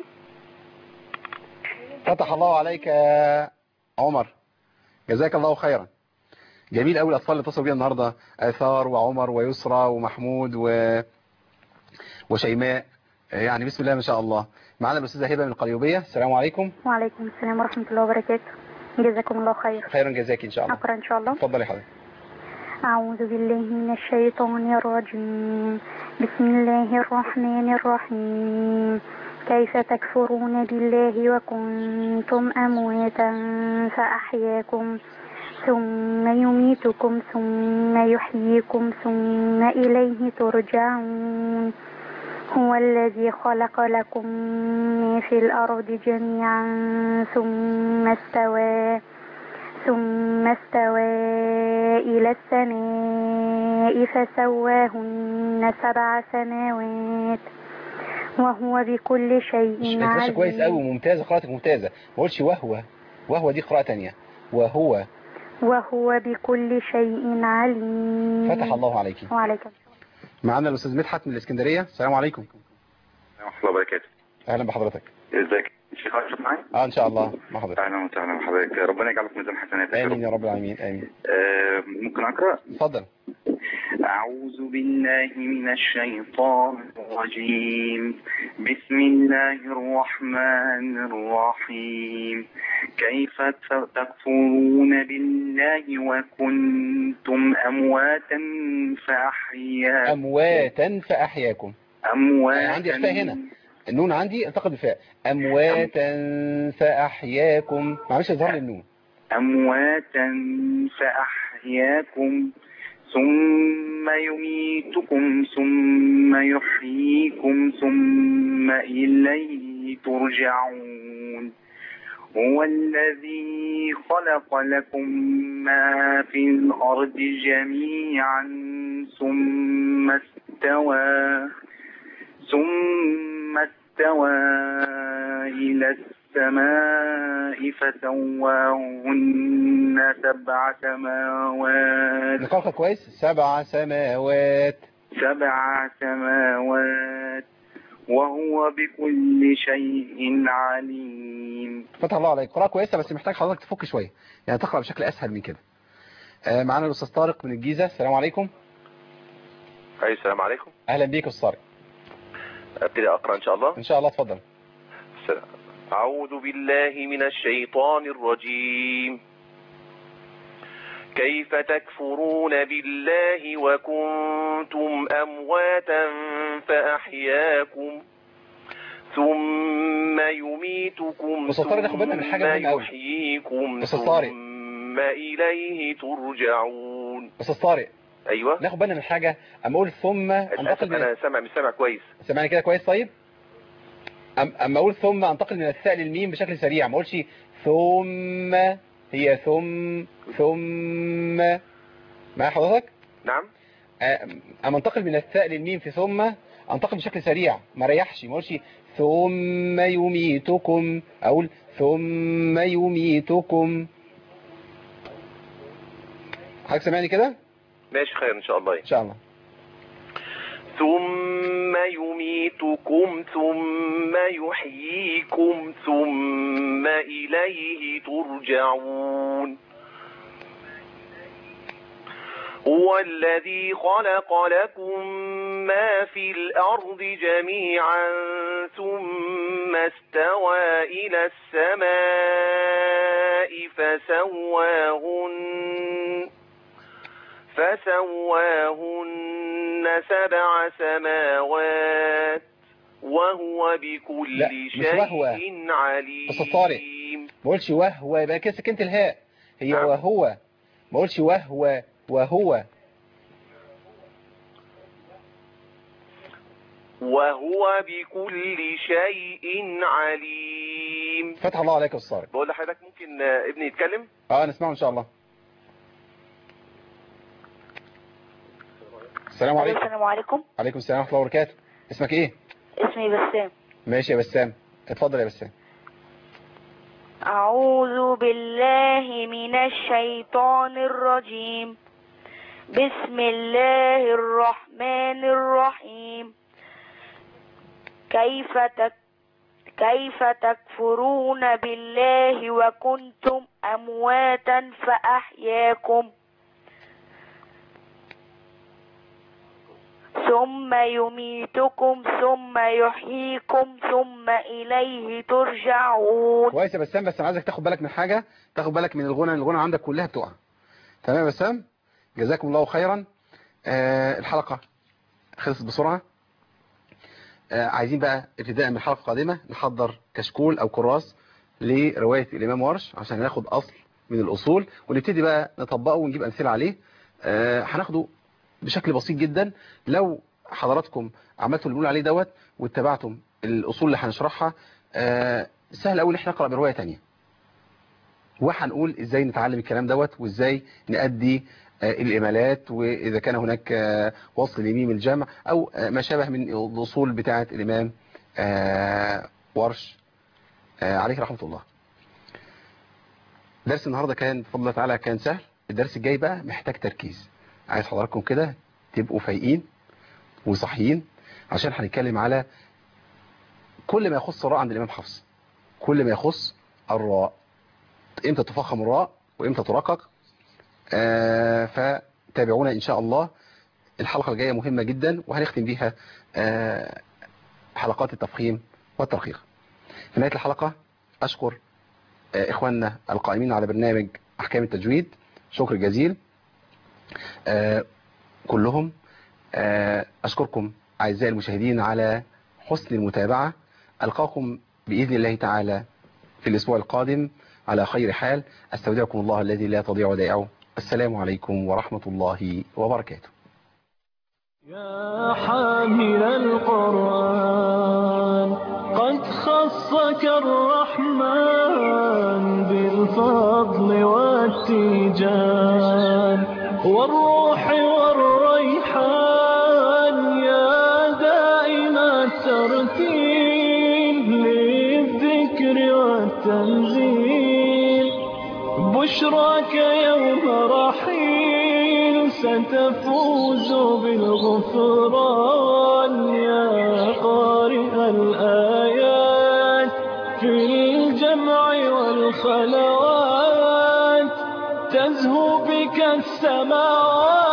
فتح الله عليك يا عمر جزاك الله خيرا جميل قوي الاطفال اللي اتصلوا بينا النهارده اثار وعمر ويسرى ومحمود و... وشيماء يعني بسم الله ما شاء الله معانا الاستاذه هبه من القليوبيه السلام عليكم وعليكم السلام ورحمة الله وبركاته جزاكم الله خير خيرا جزاك ان شاء الله أقرأ إن شاء الله اتفضلي حضرتك أعوذ بالله من الشيطان الرجيم بسم الله الرحمن الرحيم كيف تكفرون بالله وكنتم أمواتا فأحياكم ثم يميتكم ثم يحييكم ثم إليه ترجعون هو الذي خلق لكم ما في الأرض جميعا ثم استوى ثم استوى إلى السماء فسواهن سبع سماوات وهو بكل شيء مش ماشي كويس قوي عليم ممتازه قراءتك ممتازه ما قلتش وهو وهو دي قراءه تانية وهو وهو بكل شيء عليم فتح الله عليك وعليكم معانا الاستاذ مدحت من الاسكندريه السلام عليكم ورحمة الله وبركاته اهلا بحضرتك ازيك الشيخ اشرف معايا اه ان شاء الله مع حضرتك اهلا وسهلا بحضرتك ربنا يجعلك في ميزان حسناتك يا امين رب. يا رب العالمين امين آه، ممكن اقرا اتفضل أعوذ بالله من الشيطان الرجيم بسم الله الرحمن الرحيم كيف ت- تكفرون بالله وكنتم أمواتا فأحياكم امواتا فاحياكم أمواتا أنا عندي إخفاء هنا النون عندي التقط بالفاء أمواتا فأحياكم معلش يظهر لي النون أمواتا فأحياكم ثم يميتكم ثم يحييكم ثم إليه ترجعون هو الذي خلق لكم ما في الأرض جميعا ثم استوى ثم استوى إلى السماء فسواهن سبع سماوات نقاطة كويس سبع سماوات سبع سماوات وهو بكل شيء عليم فتح الله عليك قراءة كويسة بس محتاج حضرتك تفك شوية يعني تقرأ بشكل أسهل من كده آه، معانا الأستاذ طارق من الجيزة السلام عليكم أي السلام عليكم أهلا بيك يا أستاذ طارق أبتدي أقرأ إن شاء الله إن شاء الله اتفضل السلام. أعوذ بالله من الشيطان الرجيم كيف تكفرون بالله وكنتم أمواتا فأحياكم ثم يميتكم أستاذ طارق ناخد بالنا من حاجة ثم مهمة أوي. يحييكم أستاذ طارق. ثم إليه ترجعون أستاذ طارق أيوة ناخد بالنا من حاجة أما أقول ثم أنتقل للأسف من أنا سامع مش سامع كويس سامعني كده كويس طيب أم- أما أقول ثم أنتقل من الثاء للميم بشكل سريع ما أقولش ثم هي ثم ثم مع حضرتك نعم أم- أما أنتقل من الثاء للميم في ثم أنتقل بشكل سريع ما ريحش ما أقولش ثم يميتكم أقول ثم يميتكم حضرتك سامعني كده ماشي خير إن شاء الله إن شاء الله ثم يميتكم ثم يحييكم ثم إليه ترجعون هو الذي خلق لكم ما في الأرض جميعا ثم استوى إلى السماء فسواهن فسواهن سبع سماوات وهو بكل لا، مش شيء وهو. عليم أستاذ طارق ما أقولش وهو يبقى كده سكنت الهاء هي نعم. وهو ما أقولش وهو وهو وهو بكل شيء عليم فتح الله عليك يا أستاذ طارق بقول لحضرتك ممكن آه، ابني يتكلم اه نسمعه ان شاء الله السلام عليكم السلام عليكم عليكم السلام ورحمه الله وبركاته اسمك ايه اسمي بسام ماشي يا بسام اتفضل يا بسام أعوذ بالله من الشيطان الرجيم بسم الله الرحمن الرحيم كيف تك كيف تكفرون بالله وكنتم أمواتا فأحياكم ثم يميتكم ثم يحييكم ثم إليه ترجعون كويس يا بسام بس انا عايزك تاخد بالك من حاجه تاخد بالك من الغنى الغنى عندك كلها بتقع تمام يا بسام جزاكم الله خيرا آه الحلقه خلصت بسرعه آه عايزين بقى ابتداء من الحلقه القادمه نحضر كشكول او كراس لروايه الامام ورش عشان ناخد اصل من الاصول ونبتدي بقى نطبقه ونجيب امثله عليه آه هناخده بشكل بسيط جدا لو حضراتكم عملتوا اللي بنقول عليه دوت واتبعتم الاصول اللي هنشرحها آه سهل قوي ان احنا نقرا بروايه تانية وهنقول ازاي نتعلم الكلام دوت وازاي نأدي آه، الإمالات وإذا كان هناك آه، وصل لميم الجمع أو آه، ما شابه من الأصول بتاعة الإمام آه، ورش آه، عليه رحمة الله درس النهاردة كان بفضل الله تعالى كان سهل الدرس الجاي بقى محتاج تركيز عايز حضراتكم كده تبقوا فايقين وصحيين عشان هنتكلم على كل ما يخص الراء عند الإمام حفص كل ما يخص الراء امتى تفخم الراء وامتى ترقق آه فتابعونا ان شاء الله الحلقة الجاية مهمة جدا وهنختم بيها آه حلقات التفخيم والترقيق في نهاية الحلقة اشكر آه اخواننا القائمين على برنامج احكام التجويد شكر جزيل آه كلهم آه اشكركم أعزائي المشاهدين على حسن المتابعة ألقاكم بإذن الله تعالى في الأسبوع القادم على خير حال أستودعكم الله الذي لا تضيع ودائعه السلام عليكم ورحمة الله وبركاته يا حامل القرآن قد خصك الرحمن بالفضل والتيجان والروح والريحان يا دائم الترتيب للذكر والتنزيل بشراك يوم رحيل ستفوز بالغفران يا قارئ الآيات في الجمع والخلوات تزهو بك السماوات